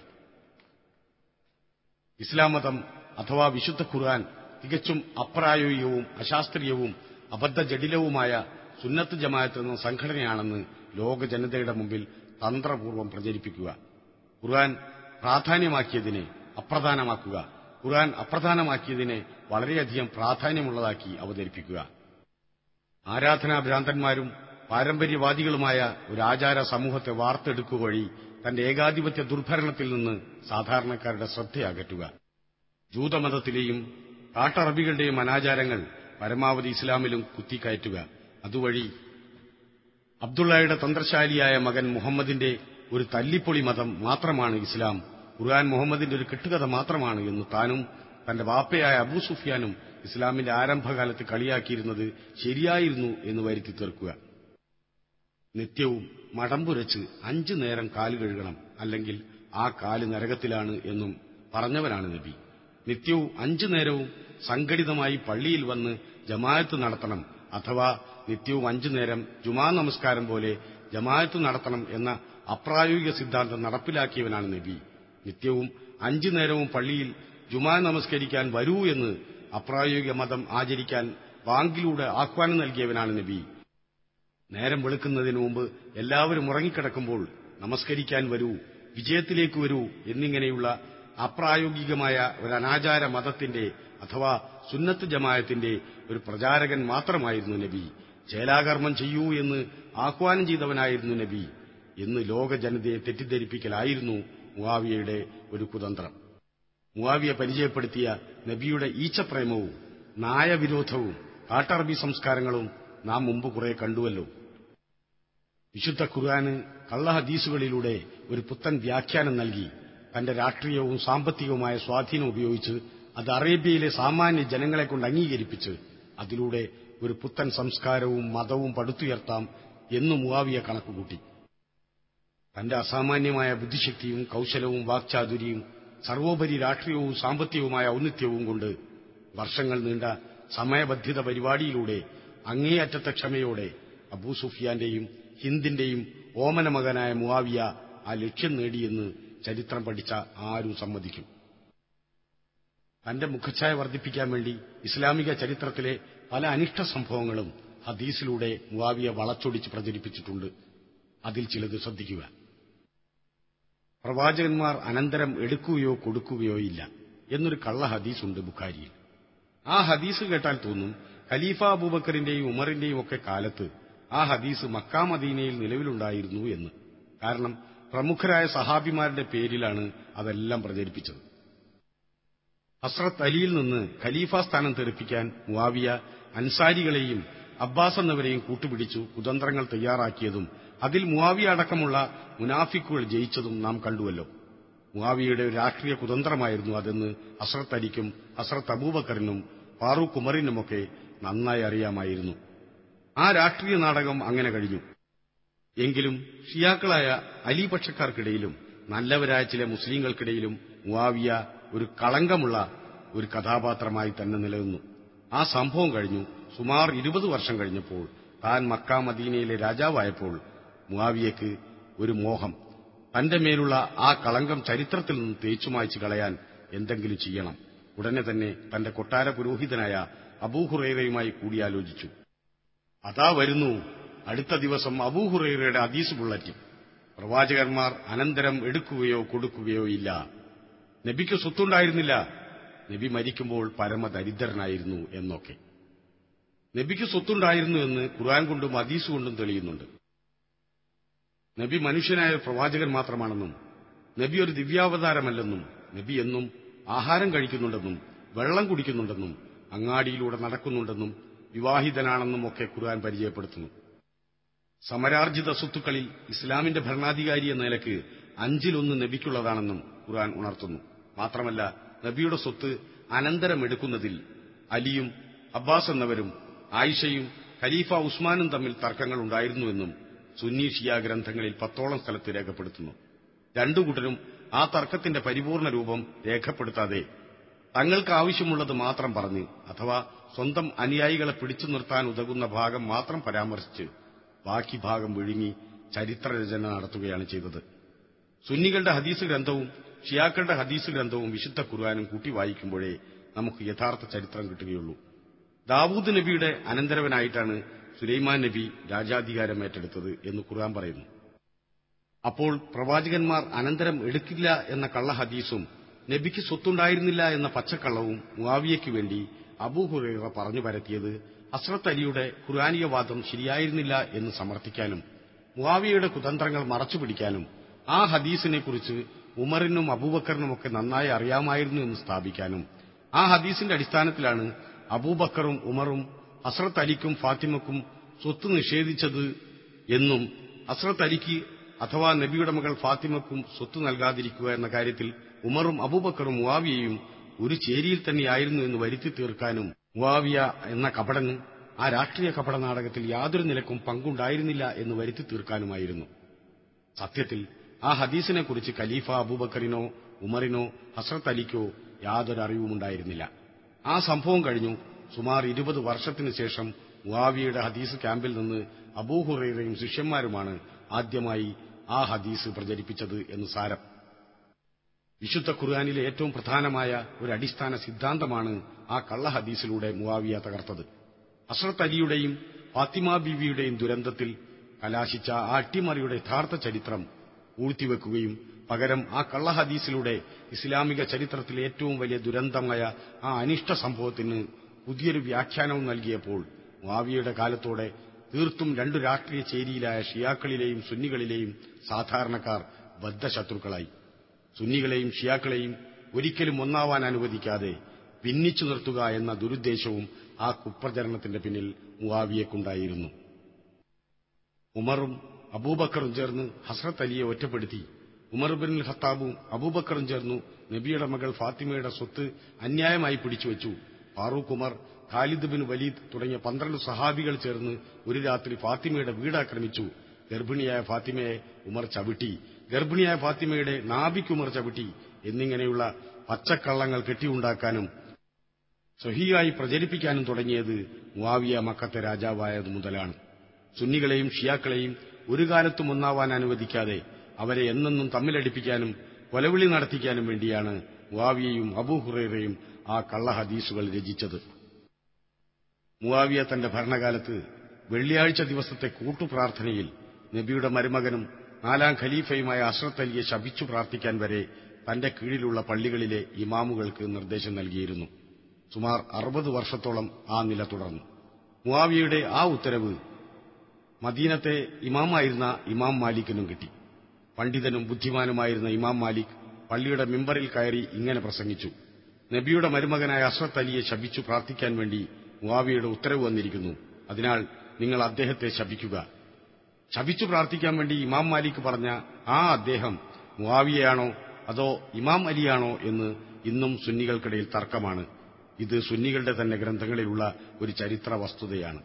ഇസ്ലാം മതം അഥവാ വിശുദ്ധ ഖുർആൻ തികച്ചും അപ്രായോഗികവും അശാസ്ത്രീയവും അബദ്ധജടിലവുമായ സുന്നത്ത് ജമാഅത്ത് എന്ന സംഘടനയാണെന്ന് ലോക ജനതയുടെ മുമ്പിൽ തന്ത്രപൂർവ്വം പ്രചരിപ്പിക്കുക ഖുർആൻ പ്രാധാന്യമാക്കിയതിനെ അപ്രധാനമാക്കുക ഖുർആൻ അപ്രധാനമാക്കിയതിനെ വളരെയധികം പ്രാധാന്യമുള്ളതാക്കി അവതരിപ്പിക്കുക ആരാധനാഭ്രാന്തന്മാരും പാരമ്പര്യവാദികളുമായ ഒരു ആചാര സമൂഹത്തെ വാർത്തെടുക്കുക വഴി തന്റെ ഏകാധിപത്യ ദുർഭരണത്തിൽ നിന്ന് സാധാരണക്കാരുടെ ശ്രദ്ധയകറ്റുക ജൂതമതത്തിലെയും കാട്ടറബികളുടെയും അനാചാരങ്ങൾ പരമാവധി ഇസ്ലാമിലും കുത്തിക്കയറ്റുക അതുവഴി അബ്ദുള്ളയുടെ തന്ത്രശാലിയായ മകൻ മുഹമ്മദിന്റെ ഒരു തല്ലിപ്പൊളി മതം മാത്രമാണ് ഇസ്ലാം ഖുർആൻ മുഹമ്മദിന്റെ ഒരു കെട്ടുകഥ മാത്രമാണ് എന്ന് താനും തന്റെ വാപ്പയായ അബൂ സുഫിയാനും ഇസ്ലാമിന്റെ ആരംഭകാലത്ത് കളിയാക്കിയിരുന്നത് ശരിയായിരുന്നു എന്ന് വരുത്തി തീർക്കുക നിത്യവും മടമ്പുരച്ച് അഞ്ചു നേരം കാല് കഴുകണം അല്ലെങ്കിൽ ആ കാല് നരകത്തിലാണ് എന്നും പറഞ്ഞവനാണ് നബി നിത്യവും അഞ്ചു നേരവും സംഘടിതമായി പള്ളിയിൽ വന്ന് ജമായത്ത് നടത്തണം അഥവാ നിത്യവും അഞ്ചു നേരം ജുമാ നമസ്കാരം പോലെ ജമായത്ത് നടത്തണം എന്ന അപ്രായോഗിക സിദ്ധാന്തം നടപ്പിലാക്കിയവനാണ് നബി നിത്യവും അഞ്ചു നേരവും പള്ളിയിൽ ജുമാ നമസ്കരിക്കാൻ വരൂ എന്ന് അപ്രായോഗിക മതം ആചരിക്കാൻ ബാങ്കിലൂടെ ആഹ്വാനം നൽകിയവനാണ് നബി നേരം വെളുക്കുന്നതിന് മുമ്പ് എല്ലാവരും ഉറങ്ങിക്കിടക്കുമ്പോൾ നമസ്കരിക്കാൻ വരൂ വിജയത്തിലേക്ക് വരൂ എന്നിങ്ങനെയുള്ള അപ്രായോഗികമായ ഒരു അനാചാര മതത്തിന്റെ അഥവാ സുന്നത്ത് ജമായത്തിന്റെ ഒരു പ്രചാരകൻ മാത്രമായിരുന്നു നബി ചേലാകർമ്മം ചെയ്യൂ എന്ന് ആഹ്വാനം ചെയ്തവനായിരുന്നു നബി എന്ന് ലോക ജനതയെ തെറ്റിദ്ധരിപ്പിക്കലായിരുന്നു മുവാവിയയുടെ ഒരു കുതന്ത്രം മുവാവിയ പരിചയപ്പെടുത്തിയ നബിയുടെ ഈച്ചപ്രേമവും നായവിരോധവും കാട്ടറബി സംസ്കാരങ്ങളും നാം മുമ്പ് കുറെ കണ്ടുവല്ലോ വിശുദ്ധ ഖുർആന് കള്ള ഹദീസുകളിലൂടെ ഒരു പുത്തൻ വ്യാഖ്യാനം നൽകി തന്റെ രാഷ്ട്രീയവും സാമ്പത്തികവുമായ സ്വാധീനം ഉപയോഗിച്ച് അത് അറേബ്യയിലെ സാമാന്യ ജനങ്ങളെ കൊണ്ട് അംഗീകരിപ്പിച്ച് അതിലൂടെ ഒരു പുത്തൻ സംസ്കാരവും മതവും പടുത്തുയർത്താം എന്ന് മുവാവിയ കണക്കുകൂട്ടി തന്റെ അസാമാന്യമായ ബുദ്ധിശക്തിയും കൌശലവും വാക്ചാതുരിയും സർവോപരി രാഷ്ട്രീയവും സാമ്പത്തികവുമായ ഔന്നിത്യവും കൊണ്ട് വർഷങ്ങൾ നീണ്ട സമയബദ്ധിത പരിപാടിയിലൂടെ അങ്ങേയറ്റത്തെ ക്ഷമയോടെ അബൂ സുഫിയാന്റെയും ഹിന്ദിന്റെയും ഓമന മകനായ മുവാവിയ ആ ലക്ഷ്യം നേടിയെന്ന് ചരിത്രം പഠിച്ച ആരും സമ്മതിക്കും തന്റെ മുഖച്ഛായ വർദ്ധിപ്പിക്കാൻ വേണ്ടി ഇസ്ലാമിക ചരിത്രത്തിലെ പല അനിഷ്ട സംഭവങ്ങളും ഹദീസിലൂടെ മുവാവിയ വളച്ചൊടിച്ച് പ്രചരിപ്പിച്ചിട്ടുണ്ട് അതിൽ ചിലത് ശ്രദ്ധിക്കുക പ്രവാചകന്മാർ അനന്തരം എടുക്കുകയോ കൊടുക്കുകയോ ഇല്ല എന്നൊരു കള്ള ഹദീസുണ്ട് ബുഖാരിയിൽ ആ ഹദീസ് കേട്ടാൽ തോന്നും ഖലീഫ അബൂബക്കറിന്റെയും ഉമറിന്റെയും ഒക്കെ കാലത്ത് ആ ഹദീസ് മക്കാമദീനയിൽ നിലവിലുണ്ടായിരുന്നു എന്ന് കാരണം പ്രമുഖരായ സഹാബിമാരുടെ പേരിലാണ് അതെല്ലാം പ്രചരിപ്പിച്ചത് ഹസ്രത്ത് അലിയിൽ നിന്ന് ഖലീഫ സ്ഥാനം തെറിപ്പിക്കാൻ മുവാവിയ അൻസാരികളെയും അബ്ബാസ് എന്നവരെയും കൂട്ടുപിടിച്ചു കുതന്ത്രങ്ങൾ തയ്യാറാക്കിയതും അതിൽ മുവാവിയ അടക്കമുള്ള മുനാഫിക്കുകൾ ജയിച്ചതും നാം കണ്ടുവല്ലോ മുവാവിയുടെ ഒരു രാഷ്ട്രീയ കുതന്ത്രമായിരുന്നു അതെന്ന് ഹസ്രത്ത് അലിക്കും ഹസ്രത്ത് അബൂബക്കറിനും ഫാറൂഖ് ഉമറിനുമൊക്കെ നന്നായി അറിയാമായിരുന്നു ആ രാഷ്ട്രീയ നാടകം അങ്ങനെ കഴിഞ്ഞു എങ്കിലും ഷിയാക്കളായ അലി പക്ഷക്കാർക്കിടയിലും നല്ലവരായ ചില മുസ്ലിങ്ങൾക്കിടയിലും മുവാവിയ ഒരു കളങ്കമുള്ള ഒരു കഥാപാത്രമായി തന്നെ നിലനിന്നു ആ സംഭവം കഴിഞ്ഞു സുമാർ ഇരുപത് വർഷം കഴിഞ്ഞപ്പോൾ താൻ മക്ക മദീനയിലെ രാജാവായപ്പോൾ മുവാവിയയ്ക്ക് ഒരു മോഹം തന്റെ മേലുള്ള ആ കളങ്കം ചരിത്രത്തിൽ നിന്ന് തേച്ചുമായ്ച്ചു കളയാൻ എന്തെങ്കിലും ചെയ്യണം ഉടനെ തന്നെ തന്റെ കൊട്ടാര പുരോഹിതനായ അബൂഹുറൈറയുമായി കൂടിയാലോചിച്ചു അതാ വരുന്നു അടുത്ത ദിവസം അബൂഹുറൈറയുടെ അദീസ് ബുള്ളറ്റിൻ പ്രവാചകന്മാർ അനന്തരം എടുക്കുകയോ കൊടുക്കുകയോ ഇല്ല നബിക്ക് സ്വത്തുണ്ടായിരുന്നില്ല നബി മരിക്കുമ്പോൾ പരമദരിദ്രനായിരുന്നു എന്നൊക്കെ നബിക്ക് സ്വത്തുണ്ടായിരുന്നു എന്ന് ഖുർആൻ കൊണ്ടും അദീസ് കൊണ്ടും തെളിയുന്നുണ്ട് നബി മനുഷ്യനായ പ്രവാചകൻ മാത്രമാണെന്നും നബി ഒരു ദിവ്യാവതാരമല്ലെന്നും നബി എന്നും ആഹാരം കഴിക്കുന്നുണ്ടെന്നും വെള്ളം കുടിക്കുന്നുണ്ടെന്നും അങ്ങാടിയിലൂടെ നടക്കുന്നുണ്ടെന്നും വിവാഹിതനാണെന്നും ഒക്കെ ഖുർആൻ പരിചയപ്പെടുത്തുന്നു സമരാർജിത സ്വത്തുക്കളിൽ ഇസ്ലാമിന്റെ ഭരണാധികാരി എന്ന നിലക്ക് അഞ്ചിലൊന്ന് നബിക്കുള്ളതാണെന്നും ഖുർആൻ ഉണർത്തുന്നു മാത്രമല്ല നബിയുടെ സ്വത്ത് അനന്തരം എടുക്കുന്നതിൽ അലിയും അബ്ബാസ് എന്നവരും ആയിഷയും ഖലീഫ ഉസ്മാനും തമ്മിൽ തർക്കങ്ങൾ ഉണ്ടായിരുന്നുവെന്നും സുന്നി ഷിയ ഗ്രന്ഥങ്ങളിൽ പത്തോളം സ്ഥലത്ത് രേഖപ്പെടുത്തുന്നു രണ്ടു കൂട്ടരും ആ തർക്കത്തിന്റെ പരിപൂർണ രൂപം രേഖപ്പെടുത്താതെ തങ്ങൾക്ക് ആവശ്യമുള്ളത് മാത്രം പറഞ്ഞ് അഥവാ സ്വന്തം അനുയായികളെ പിടിച്ചു നിർത്താൻ ഉതകുന്ന ഭാഗം മാത്രം പരാമർശിച്ച് ബാക്കി ഭാഗം വിഴുങ്ങി ചരിത്രരചന നടത്തുകയാണ് ചെയ്തത് സുന്നികളുടെ ഹദീസ് ഗ്രന്ഥവും ഷിയാക്കളുടെ ഹദീസ് ഗ്രന്ഥവും വിശുദ്ധ ഖുർആാനും കൂട്ടി വായിക്കുമ്പോഴേ നമുക്ക് യഥാർത്ഥ ചരിത്രം കിട്ടുകയുള്ളൂ ദാവൂദ് നബിയുടെ അനന്തരവനായിട്ടാണ് സുലൈമാൻ നബി രാജാധികാരം ഏറ്റെടുത്തത് എന്ന് ഖുർആൻ പറയുന്നു അപ്പോൾ പ്രവാചകന്മാർ അനന്തരം എടുക്കില്ല എന്ന കള്ള ഹദീസും നബിക്ക് സ്വത്തുണ്ടായിരുന്നില്ല എന്ന പച്ചക്കള്ളവും മുവാവിയയ്ക്ക് വേണ്ടി അബൂഹുറൈറ പറഞ്ഞു പരത്തിയത് അസ്രത്ത് അലിയുടെ ഖുർആാനികവാദം ശരിയായിരുന്നില്ല എന്ന് സമർത്ഥിക്കാനും മുവാവിയയുടെ കുതന്ത്രങ്ങൾ മറച്ചുപിടിക്കാനും ആ ഹദീസിനെക്കുറിച്ച് ഉമറിനും അബൂബക്കറിനുമൊക്കെ നന്നായി അറിയാമായിരുന്നു എന്ന് സ്ഥാപിക്കാനും ആ ഹദീസിന്റെ അടിസ്ഥാനത്തിലാണ് അബൂബക്കറും ഉമറും അസ്രത്ത് അലിക്കും ഫാത്തിമക്കും സ്വത്ത് നിഷേധിച്ചത് എന്നും അസ്രത്ത് അലിക്ക് അഥവാ നബിയുടെ മകൾ ഫാത്തിമക്കും സ്വത്ത് നൽകാതിരിക്കുക എന്ന കാര്യത്തിൽ ഉമറും അബൂബക്കറും മുവാവിയയും ഒരു ചേരിയിൽ തന്നെയായിരുന്നു എന്ന് വരുത്തി തീർക്കാനും മുവാവിയ എന്ന കപടന് ആ രാഷ്ട്രീയ കപട നാടകത്തിൽ യാതൊരു നിലക്കും പങ്കുണ്ടായിരുന്നില്ല എന്ന് വരുത്തി തീർക്കാനുമായിരുന്നു സത്യത്തിൽ ആ ഹദീസിനെക്കുറിച്ച് ഖലീഫ അബൂബക്കറിനോ ഉമറിനോ ഹസ്രത്ത് അലിക്കോ യാതൊരു അറിവുമുണ്ടായിരുന്നില്ല ആ സംഭവം കഴിഞ്ഞു സുമാർ ഇരുപത് വർഷത്തിനു ശേഷം മുവാവിയുടെ ഹദീസ് ക്യാമ്പിൽ നിന്ന് അബൂഹുറൈറയും ശിഷ്യന്മാരുമാണ് ആദ്യമായി ആ ഹദീസ് പ്രചരിപ്പിച്ചത് എന്ന് സാരം വിശുദ്ധ ഖുർആാനിലെ ഏറ്റവും പ്രധാനമായ ഒരു അടിസ്ഥാന സിദ്ധാന്തമാണ് ആ കള്ള ഹദീസിലൂടെ മുവാവിയ തകർത്തത് അസ്രത്ത് അലിയുടെയും ഫാത്തിമ ബീവിയുടെയും ദുരന്തത്തിൽ കലാശിച്ച ആ അട്ടിമറിയുടെ യഥാർത്ഥ ചരിത്രം പൂഴ്ത്തിവെക്കുകയും പകരം ആ കള്ള ഹദീസിലൂടെ ഇസ്ലാമിക ചരിത്രത്തിലെ ഏറ്റവും വലിയ ദുരന്തമായ ആ അനിഷ്ട സംഭവത്തിന് പുതിയൊരു വ്യാഖ്യാനവും നൽകിയപ്പോൾ മുആവിയയുടെ കാലത്തോടെ തീർത്തും രണ്ടു രാഷ്ട്രീയ ചേരിയിലായ ഷിയാക്കളിലെയും സുന്നികളിലെയും സാധാരണക്കാർ ബദ്ധശത്രുക്കളായി സുന്നികളെയും ഷിയാക്കളെയും ഒരിക്കലും ഒന്നാവാൻ അനുവദിക്കാതെ ഭിന്നിച്ചു നിർത്തുക എന്ന ദുരുദ്ദേശവും ആ കുപ്രചരണത്തിന്റെ പിന്നിൽ മുവാവിയക്കുണ്ടായിരുന്നു ഉമറും അബൂബക്കറും ചേർന്ന് ഹസ്രത്ത് അലിയെ ഒറ്റപ്പെടുത്തി ഉമർ ബിൻ ഖത്താബും അബൂബക്കറും ചേർന്നു നബിയുടെ മകൾ ഫാത്തിമയുടെ സ്വത്ത് അന്യായമായി പിടിച്ചുവെച്ചു Farooq Umar Khalid bin Walid തുടങ്ങിയ പന്ത്രണ്ട് സഹാബികൾ ചേർന്ന് ഒരു രാത്രി ഫാത്തിമയുടെ വീട് ആക്രമിച്ചു ഗർഭിണിയായ ഫാത്തിമയെ ഉമർ ചവിട്ടി ഗർഭിണിയായ ഫാത്തിമയുടെ നാബിക്ക് ഉമർ ചവിട്ടി എന്നിങ്ങനെയുള്ള പച്ചക്കള്ളങ്ങൾ കെട്ടിയുണ്ടാക്കാനും സ്വഹിയായി പ്രചരിപ്പിക്കാനും തുടങ്ങിയത് മുവാവിയ മക്കത്തെ രാജാവായത് മുതലാണ് സുന്നികളെയും ഷിയാക്കളെയും ഒരു കാലത്തും ഒന്നാവാൻ അനുവദിക്കാതെ അവരെ എന്നെന്നും തമ്മിലടിപ്പിക്കാനും കൊലവിളി നടത്തിക്കാനും വേണ്ടിയാണ് മുവാവിയയും അബൂഹുറയും ആ കള്ള ഹദീസുകൾ രചിച്ചത് മുവാവിയ തന്റെ ഭരണകാലത്ത് വെള്ളിയാഴ്ച ദിവസത്തെ കൂട്ടുപ്രാർത്ഥനയിൽ നബിയുടെ മരുമകനും നാലാം ഖലീഫയുമായ അഷ്റത്ത് അലിയെ ശപിച്ചു പ്രാർത്ഥിക്കാൻ വരെ തന്റെ കീഴിലുള്ള പള്ളികളിലെ ഇമാമുകൾക്ക് നിർദ്ദേശം നൽകിയിരുന്നു സുമാർ അറുപത് വർഷത്തോളം ആ നില തുടർന്നു മുവാവിയയുടെ ആ ഉത്തരവ് മദീനത്തെ ഇമാമായിരുന്ന ഇമാം മാലിക്കിനും കിട്ടി പണ്ഡിതനും ബുദ്ധിമാനുമായിരുന്ന ഇമാം മാലിക് പള്ളിയുടെ മിമ്പറിൽ കയറി ഇങ്ങനെ പ്രസംഗിച്ചു നബിയുടെ മരുമകനായ അഷ്റത്ത് അലിയെ ശപിച്ചു പ്രാർത്ഥിക്കാൻ വേണ്ടി മുവാവിയുടെ ഉത്തരവ് വന്നിരിക്കുന്നു അതിനാൽ നിങ്ങൾ അദ്ദേഹത്തെ ശപിക്കുക ശപിച്ചു പ്രാർത്ഥിക്കാൻ വേണ്ടി ഇമാം മാലിക് പറഞ്ഞ ആ അദ്ദേഹം മുവാവിയയാണോ അതോ ഇമാം അലിയാണോ എന്ന് ഇന്നും സുന്നികൾക്കിടയിൽ തർക്കമാണ് ഇത് സുന്നികളുടെ തന്നെ ഗ്രന്ഥങ്ങളിലുള്ള ഒരു ചരിത്ര വസ്തുതയാണ്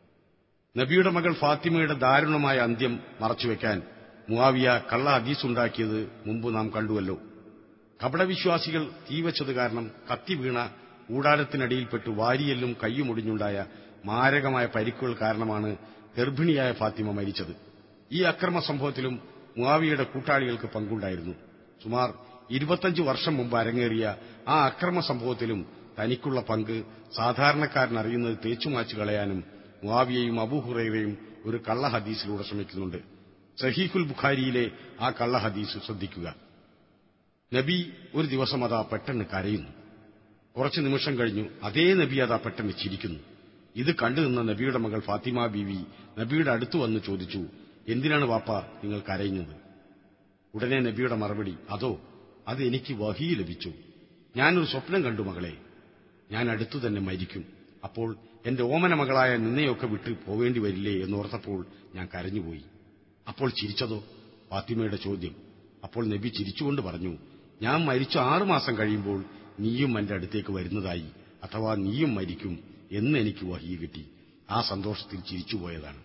നബിയുടെ മകൾ ഫാത്തിമയുടെ ദാരുണമായ അന്ത്യം മറച്ചുവെക്കാൻ മുവാവിയ കള്ള ഹദീസുണ്ടാക്കിയത് മുമ്പ് നാം കണ്ടുവല്ലോ കപടവിശ്വാസികൾ തീവച്ചത് കാരണം കത്തി വീണ ഊടാരത്തിനടിയിൽപ്പെട്ട് വാരിയെല്ലും കയ്യുമൊടിഞ്ഞുണ്ടായ മാരകമായ പരിക്കുകൾ കാരണമാണ് ഗർഭിണിയായ ഫാത്തിമ മരിച്ചത് ഈ അക്രമ സംഭവത്തിലും മുവാവിയുടെ കൂട്ടാളികൾക്ക് പങ്കുണ്ടായിരുന്നു സുമാർ ഇരുപത്തഞ്ച് വർഷം മുമ്പ് അരങ്ങേറിയ ആ അക്രമ സംഭവത്തിലും തനിക്കുള്ള പങ്ക് സാധാരണക്കാരനറിയുന്നത് തേച്ചുമാച്ചു കളയാനും മുവാവിയയും അബൂഹുറയും ഒരു കള്ള ഹദീസിലൂടെ ശ്രമിക്കുന്നുണ്ട് സഹീഖുൽ ബുഖാരിയിലെ ആ കള്ള ഹദീസ് ശ്രദ്ധിക്കുക നബി ഒരു ദിവസം അതാ പെട്ടെന്ന് കരയുന്നു കുറച്ചു നിമിഷം കഴിഞ്ഞു അതേ നബി അതാ പെട്ടെന്ന് ചിരിക്കുന്നു ഇത് കണ്ടു നിന്ന നബിയുടെ മകൾ ഫാത്തിമ ബീവി നബിയുടെ അടുത്തു വന്ന് ചോദിച്ചു എന്തിനാണ് വാപ്പ നിങ്ങൾ കരയുന്നത് ഉടനെ നബിയുടെ മറുപടി അതോ അത് എനിക്ക് വഹി ലഭിച്ചു ഞാനൊരു സ്വപ്നം കണ്ടു മകളെ ഞാൻ അടുത്തു തന്നെ മരിക്കും അപ്പോൾ എന്റെ ഓമന മകളായ നിന്നെയൊക്കെ വിട്ട് പോവേണ്ടി വരില്ലേ എന്നോർത്തപ്പോൾ ഞാൻ കരഞ്ഞുപോയി അപ്പോൾ ചിരിച്ചതോ ഫാത്തിമയുടെ ചോദ്യം അപ്പോൾ നബി ചിരിച്ചുകൊണ്ട് പറഞ്ഞു ഞാൻ മരിച്ചു ആറുമാസം കഴിയുമ്പോൾ നീയും എന്റെ അടുത്തേക്ക് വരുന്നതായി അഥവാ നീയും മരിക്കും എന്ന് എനിക്ക് വഹി കിട്ടി ആ സന്തോഷത്തിൽ ചിരിച്ചുപോയതാണ്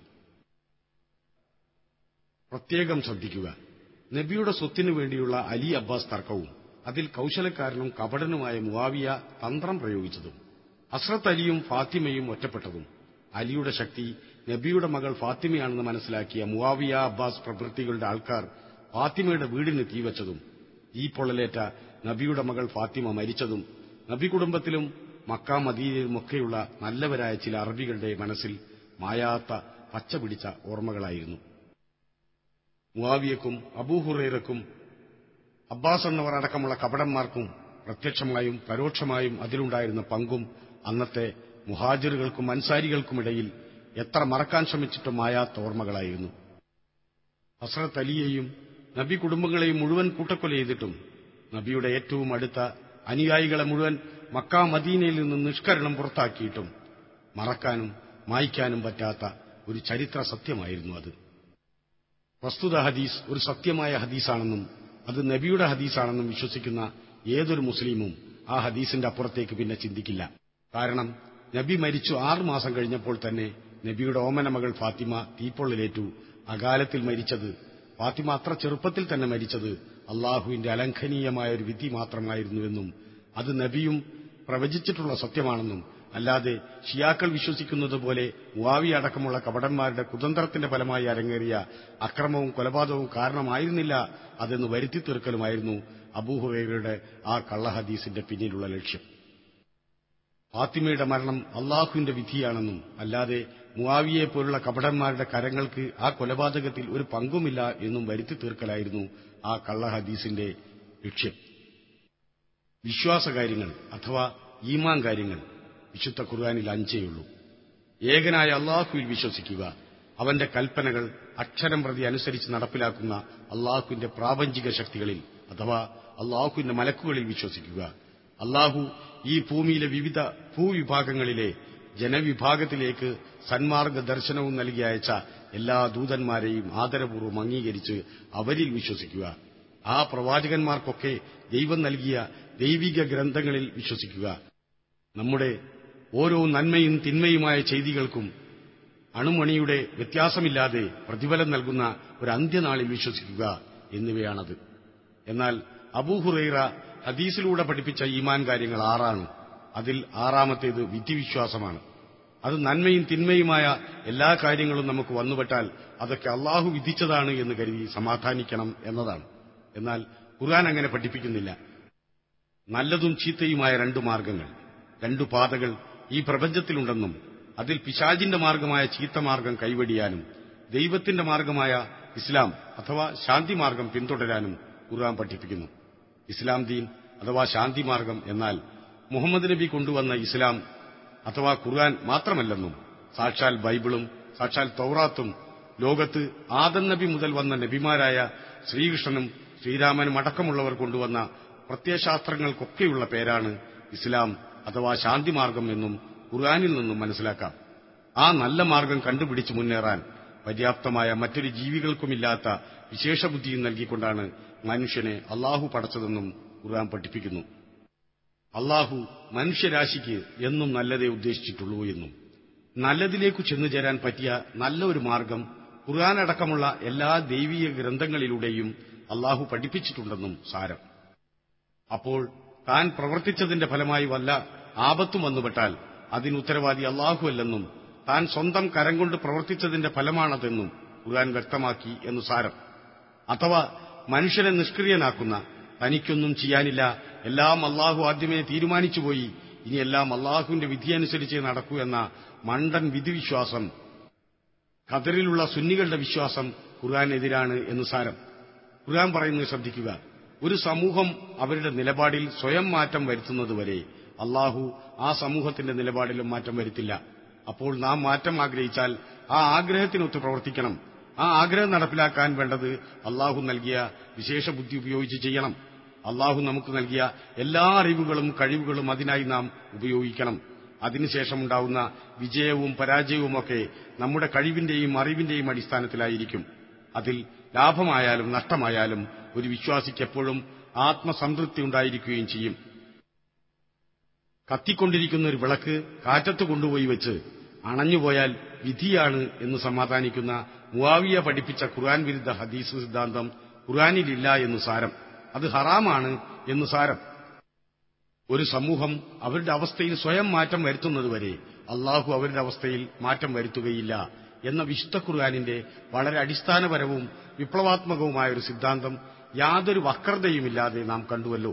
പ്രത്യേകം ശ്രദ്ധിക്കുക നബിയുടെ സ്വത്തിനു വേണ്ടിയുള്ള അലി അബ്ബാസ് തർക്കവും അതിൽ കൗശലക്കാരനും കപടനുമായ മുവാവിയ തന്ത്രം പ്രയോഗിച്ചതും അസ്രത്ത് അലിയും ഫാത്തിമയും ഒറ്റപ്പെട്ടതും അലിയുടെ ശക്തി നബിയുടെ മകൾ ഫാത്തിമയാണെന്ന് മനസ്സിലാക്കിയ മുവാവിയ അബ്ബാസ് പ്രവൃത്തികളുടെ ആൾക്കാർ ഫാത്തിമയുടെ വീടിന് തീവച്ചതും ഈ പൊള്ളലേറ്റ നബിയുടെ മകൾ ഫാത്തിമ മരിച്ചതും നബി കുടുംബത്തിലും മക്ക മദീനയിലുമൊക്കെയുള്ള നല്ലവരായ ചില അറബികളുടെ മനസ്സിൽ മായാത്ത പച്ച പിടിച്ച ഓർമ്മകളായിരുന്നു മുവാവിയക്കും അബൂഹുറൈറക്കും അബ്ബാസ് എന്നവർ അടക്കമുള്ള കപടന്മാർക്കും പ്രത്യക്ഷമായും പരോക്ഷമായും അതിലുണ്ടായിരുന്ന പങ്കും അന്നത്തെ മുഹാജിറുകൾക്കും അൻസാരികൾക്കുമിടയിൽ എത്ര മറക്കാൻ ശ്രമിച്ചിട്ടും മായാത്ത ഓർമ്മകളായിരുന്നു ഹസ്രത്ത് അലിയെയും നബി കുടുംബങ്ങളെയും മുഴുവൻ കൂട്ടക്കൊല ചെയ്തിട്ടും നബിയുടെ ഏറ്റവും അടുത്ത അനുയായികളെ മുഴുവൻ മക്ക മദീനയിൽ നിന്ന് നിഷ്കരണം പുറത്താക്കിയിട്ടും മറക്കാനും മായ്ക്കാനും പറ്റാത്ത ഒരു ചരിത്ര സത്യമായിരുന്നു അത് പ്രസ്തുത ഹദീസ് ഒരു സത്യമായ ഹദീസാണെന്നും അത് നബിയുടെ ഹദീസാണെന്നും വിശ്വസിക്കുന്ന ഏതൊരു മുസ്ലിമും ആ ഹദീസിന്റെ അപ്പുറത്തേക്ക് പിന്നെ ചിന്തിക്കില്ല കാരണം നബി മരിച്ചു ആറുമാസം കഴിഞ്ഞപ്പോൾ തന്നെ നബിയുടെ ഓമന മകൾ ഫാത്തിമ തീപ്പൊള്ളിലേറ്റു അകാലത്തിൽ മരിച്ചത് ഫാത്തിമ അത്ര ചെറുപ്പത്തിൽ തന്നെ മരിച്ചത് അള്ളാഹുവിന്റെ അലംഘനീയമായ ഒരു വിധി മാത്രമായിരുന്നുവെന്നും അത് നബിയും പ്രവചിച്ചിട്ടുള്ള സത്യമാണെന്നും അല്ലാതെ ഷിയാക്കൾ വിശ്വസിക്കുന്നത് പോലെ മുവാവി അടക്കമുള്ള കപടന്മാരുടെ കുതന്ത്രത്തിന്റെ ഫലമായി അരങ്ങേറിയ അക്രമവും കൊലപാതകവും കാരണമായിരുന്നില്ല അതെന്ന് വരുത്തി തീർക്കലുമായിരുന്നു അബൂഹുറയുടെ ആ കള്ളഹദീസിന്റെ പിന്നിലുള്ള ലക്ഷ്യം ഫാത്തിമയുടെ മരണം അള്ളാഹുവിന്റെ വിധിയാണെന്നും അല്ലാതെ മുവാവിയെ പോലുള്ള കപടന്മാരുടെ കരങ്ങൾക്ക് ആ കൊലപാതകത്തിൽ ഒരു പങ്കുമില്ല എന്നും വരുത്തി തീർക്കലായിരുന്നു ആ കള്ളഹദീസിന്റെ ലക്ഷ്യം വിശ്വാസകാര്യങ്ങൾ അഥവാ ഈമാൻ കാര്യങ്ങൾ വിശുദ്ധ ഖുർആാനിൽ അഞ്ചേയുള്ളൂ ഏകനായ അള്ളാഹുവിൽ വിശ്വസിക്കുക അവന്റെ കൽപ്പനകൾ അക്ഷരം പ്രതി അനുസരിച്ച് നടപ്പിലാക്കുന്ന അള്ളാഹുവിന്റെ പ്രാപഞ്ചിക ശക്തികളിൽ അഥവാ അള്ളാഹുവിന്റെ മലക്കുകളിൽ വിശ്വസിക്കുക അള്ളാഹു ഈ ഭൂമിയിലെ വിവിധ ഭൂവിഭാഗങ്ങളിലെ ജനവിഭാഗത്തിലേക്ക് സന്മാർഗ ദർശനവും നൽകി അയച്ച എല്ലാ ദൂതന്മാരെയും ആദരപൂർവ്വം അംഗീകരിച്ച് അവരിൽ വിശ്വസിക്കുക ആ പ്രവാചകന്മാർക്കൊക്കെ ദൈവം നൽകിയ ദൈവിക ഗ്രന്ഥങ്ങളിൽ വിശ്വസിക്കുക നമ്മുടെ ഓരോ നന്മയും തിന്മയുമായ ചെയ്തികൾക്കും അണുമണിയുടെ വ്യത്യാസമില്ലാതെ പ്രതിഫലം നൽകുന്ന ഒരു അന്ത്യനാളിൽ വിശ്വസിക്കുക എന്നിവയാണത് എന്നാൽ അബൂഹുറൈറ ഹദീസിലൂടെ പഠിപ്പിച്ച ഈമാൻ കാര്യങ്ങൾ ആറാണ് അതിൽ ആറാമത്തേത് വിധിവിശ്വാസമാണ് അത് നന്മയും തിന്മയുമായ എല്ലാ കാര്യങ്ങളും നമുക്ക് വന്നുപെട്ടാൽ അതൊക്കെ അള്ളാഹു വിധിച്ചതാണ് എന്ന് കരുതി സമാധാനിക്കണം എന്നതാണ് എന്നാൽ ഖുർആൻ അങ്ങനെ പഠിപ്പിക്കുന്നില്ല നല്ലതും ചീത്തയുമായ രണ്ടു മാർഗങ്ങൾ രണ്ടു പാതകൾ ഈ പ്രപഞ്ചത്തിലുണ്ടെന്നും അതിൽ പിശാജിന്റെ മാർഗമായ ചീത്തമാർഗം കൈവടിയാനും ദൈവത്തിന്റെ മാർഗമായ ഇസ്ലാം അഥവാ ശാന്തിമാർഗം പിന്തുടരാനും ഖുർആൻ പഠിപ്പിക്കുന്നു ഇസ്ലാം ദീൻ അഥവാ ശാന്തിമാർഗം എന്നാൽ മുഹമ്മദ് നബി കൊണ്ടുവന്ന ഇസ്ലാം അഥവാ ഖുർആൻ മാത്രമല്ലെന്നും സാക്ഷാൽ ബൈബിളും സാക്ഷാൽ തൗറാത്തും ലോകത്ത് ആദം നബി മുതൽ വന്ന നബിമാരായ ശ്രീകൃഷ്ണനും ശ്രീരാമനും അടക്കമുള്ളവർ കൊണ്ടുവന്ന പ്രത്യയശാസ്ത്രങ്ങൾക്കൊക്കെയുള്ള പേരാണ് ഇസ്ലാം അഥവാ ശാന്തിമാർഗം എന്നും ഖുർആാനിൽ നിന്നും മനസ്സിലാക്കാം ആ നല്ല മാർഗം കണ്ടുപിടിച്ച് മുന്നേറാൻ പര്യാപ്തമായ മറ്റൊരു ജീവികൾക്കുമില്ലാത്ത വിശേഷബുദ്ധിയും നൽകിക്കൊണ്ടാണ് മനുഷ്യനെ അള്ളാഹു പടച്ചതെന്നും ഖുർആൻ പഠിപ്പിക്കുന്നു അള്ളാഹു മനുഷ്യരാശിക്ക് എന്നും നല്ലതേ ഉദ്ദേശിച്ചിട്ടുള്ളൂ എന്നും നല്ലതിലേക്കു ചെന്നു ചേരാൻ പറ്റിയ നല്ല ഒരു മാർഗം ഖുർആൻ അടക്കമുള്ള എല്ലാ ദൈവീയ ഗ്രന്ഥങ്ങളിലൂടെയും അള്ളാഹു പഠിപ്പിച്ചിട്ടുണ്ടെന്നും സാരം അപ്പോൾ താൻ പ്രവർത്തിച്ചതിന്റെ ഫലമായി വല്ല ആപത്തും വന്നുപെട്ടാൽ അതിന് ഉത്തരവാദി അള്ളാഹുവല്ലെന്നും താൻ സ്വന്തം കരം കൊണ്ട് പ്രവർത്തിച്ചതിന്റെ ഫലമാണതെന്നും ഖുർആൻ വ്യക്തമാക്കി എന്നു സാരം അഥവാ മനുഷ്യനെ നിഷ്ക്രിയനാക്കുന്ന തനിക്കൊന്നും ചെയ്യാനില്ല എല്ലാം അള്ളാഹു ആദ്യമേ തീരുമാനിച്ചുപോയി ഇനിയെല്ലാം അള്ളാഹുവിന്റെ വിധിയനുസരിച്ച് നടക്കൂ എന്ന മണ്ടൻ വിധിവിശ്വാസം ഖദറിലുള്ള സുന്നികളുടെ വിശ്വാസം ഖുർആാനെതിരാണ് എന്ന് സാരം ഖുർആൻ പറയുന്നത് ശ്രദ്ധിക്കുക ഒരു സമൂഹം അവരുടെ നിലപാടിൽ സ്വയം മാറ്റം വരുത്തുന്നതുവരെ അള്ളാഹു ആ സമൂഹത്തിന്റെ നിലപാടിലും മാറ്റം വരുത്തില്ല അപ്പോൾ നാം മാറ്റം ആഗ്രഹിച്ചാൽ ആ ആഗ്രഹത്തിനൊത്ത് പ്രവർത്തിക്കണം ആ ആഗ്രഹം നടപ്പിലാക്കാൻ വേണ്ടത് അള്ളാഹു നൽകിയ വിശേഷ ബുദ്ധി ഉപയോഗിച്ച് ചെയ്യണം അള്ളാഹു നമുക്ക് നൽകിയ എല്ലാ അറിവുകളും കഴിവുകളും അതിനായി നാം ഉപയോഗിക്കണം അതിനുശേഷമുണ്ടാവുന്ന വിജയവും പരാജയവുമൊക്കെ നമ്മുടെ കഴിവിന്റെയും അറിവിന്റെയും അടിസ്ഥാനത്തിലായിരിക്കും അതിൽ ലാഭമായാലും നഷ്ടമായാലും ഒരു വിശ്വാസിക്ക് എപ്പോഴും ആത്മസംതൃപ്തി ഉണ്ടായിരിക്കുകയും ചെയ്യും കത്തിക്കൊണ്ടിരിക്കുന്ന ഒരു വിളക്ക് കാറ്റത്ത് കൊണ്ടുപോയി വെച്ച് അണഞ്ഞുപോയാൽ വിധിയാണ് എന്ന് സമാധാനിക്കുന്ന മുവാവിയ പഠിപ്പിച്ച ഖുർആൻ വിരുദ്ധ ഹദീസ് സിദ്ധാന്തം ഖുർആനിലില്ല എന്ന് സാരം അത് ഹറാമാണ് എന്ന് സാരം ഒരു സമൂഹം അവരുടെ അവസ്ഥയിൽ സ്വയം മാറ്റം വരുത്തുന്നതുവരെ അള്ളാഹു അവരുടെ അവസ്ഥയിൽ മാറ്റം വരുത്തുകയില്ല എന്ന വിശുദ്ധ ഖുർആാനിന്റെ വളരെ അടിസ്ഥാനപരവും വിപ്ലവാത്മകവുമായ ഒരു സിദ്ധാന്തം യാതൊരു വക്രതയുമില്ലാതെ നാം കണ്ടുവല്ലോ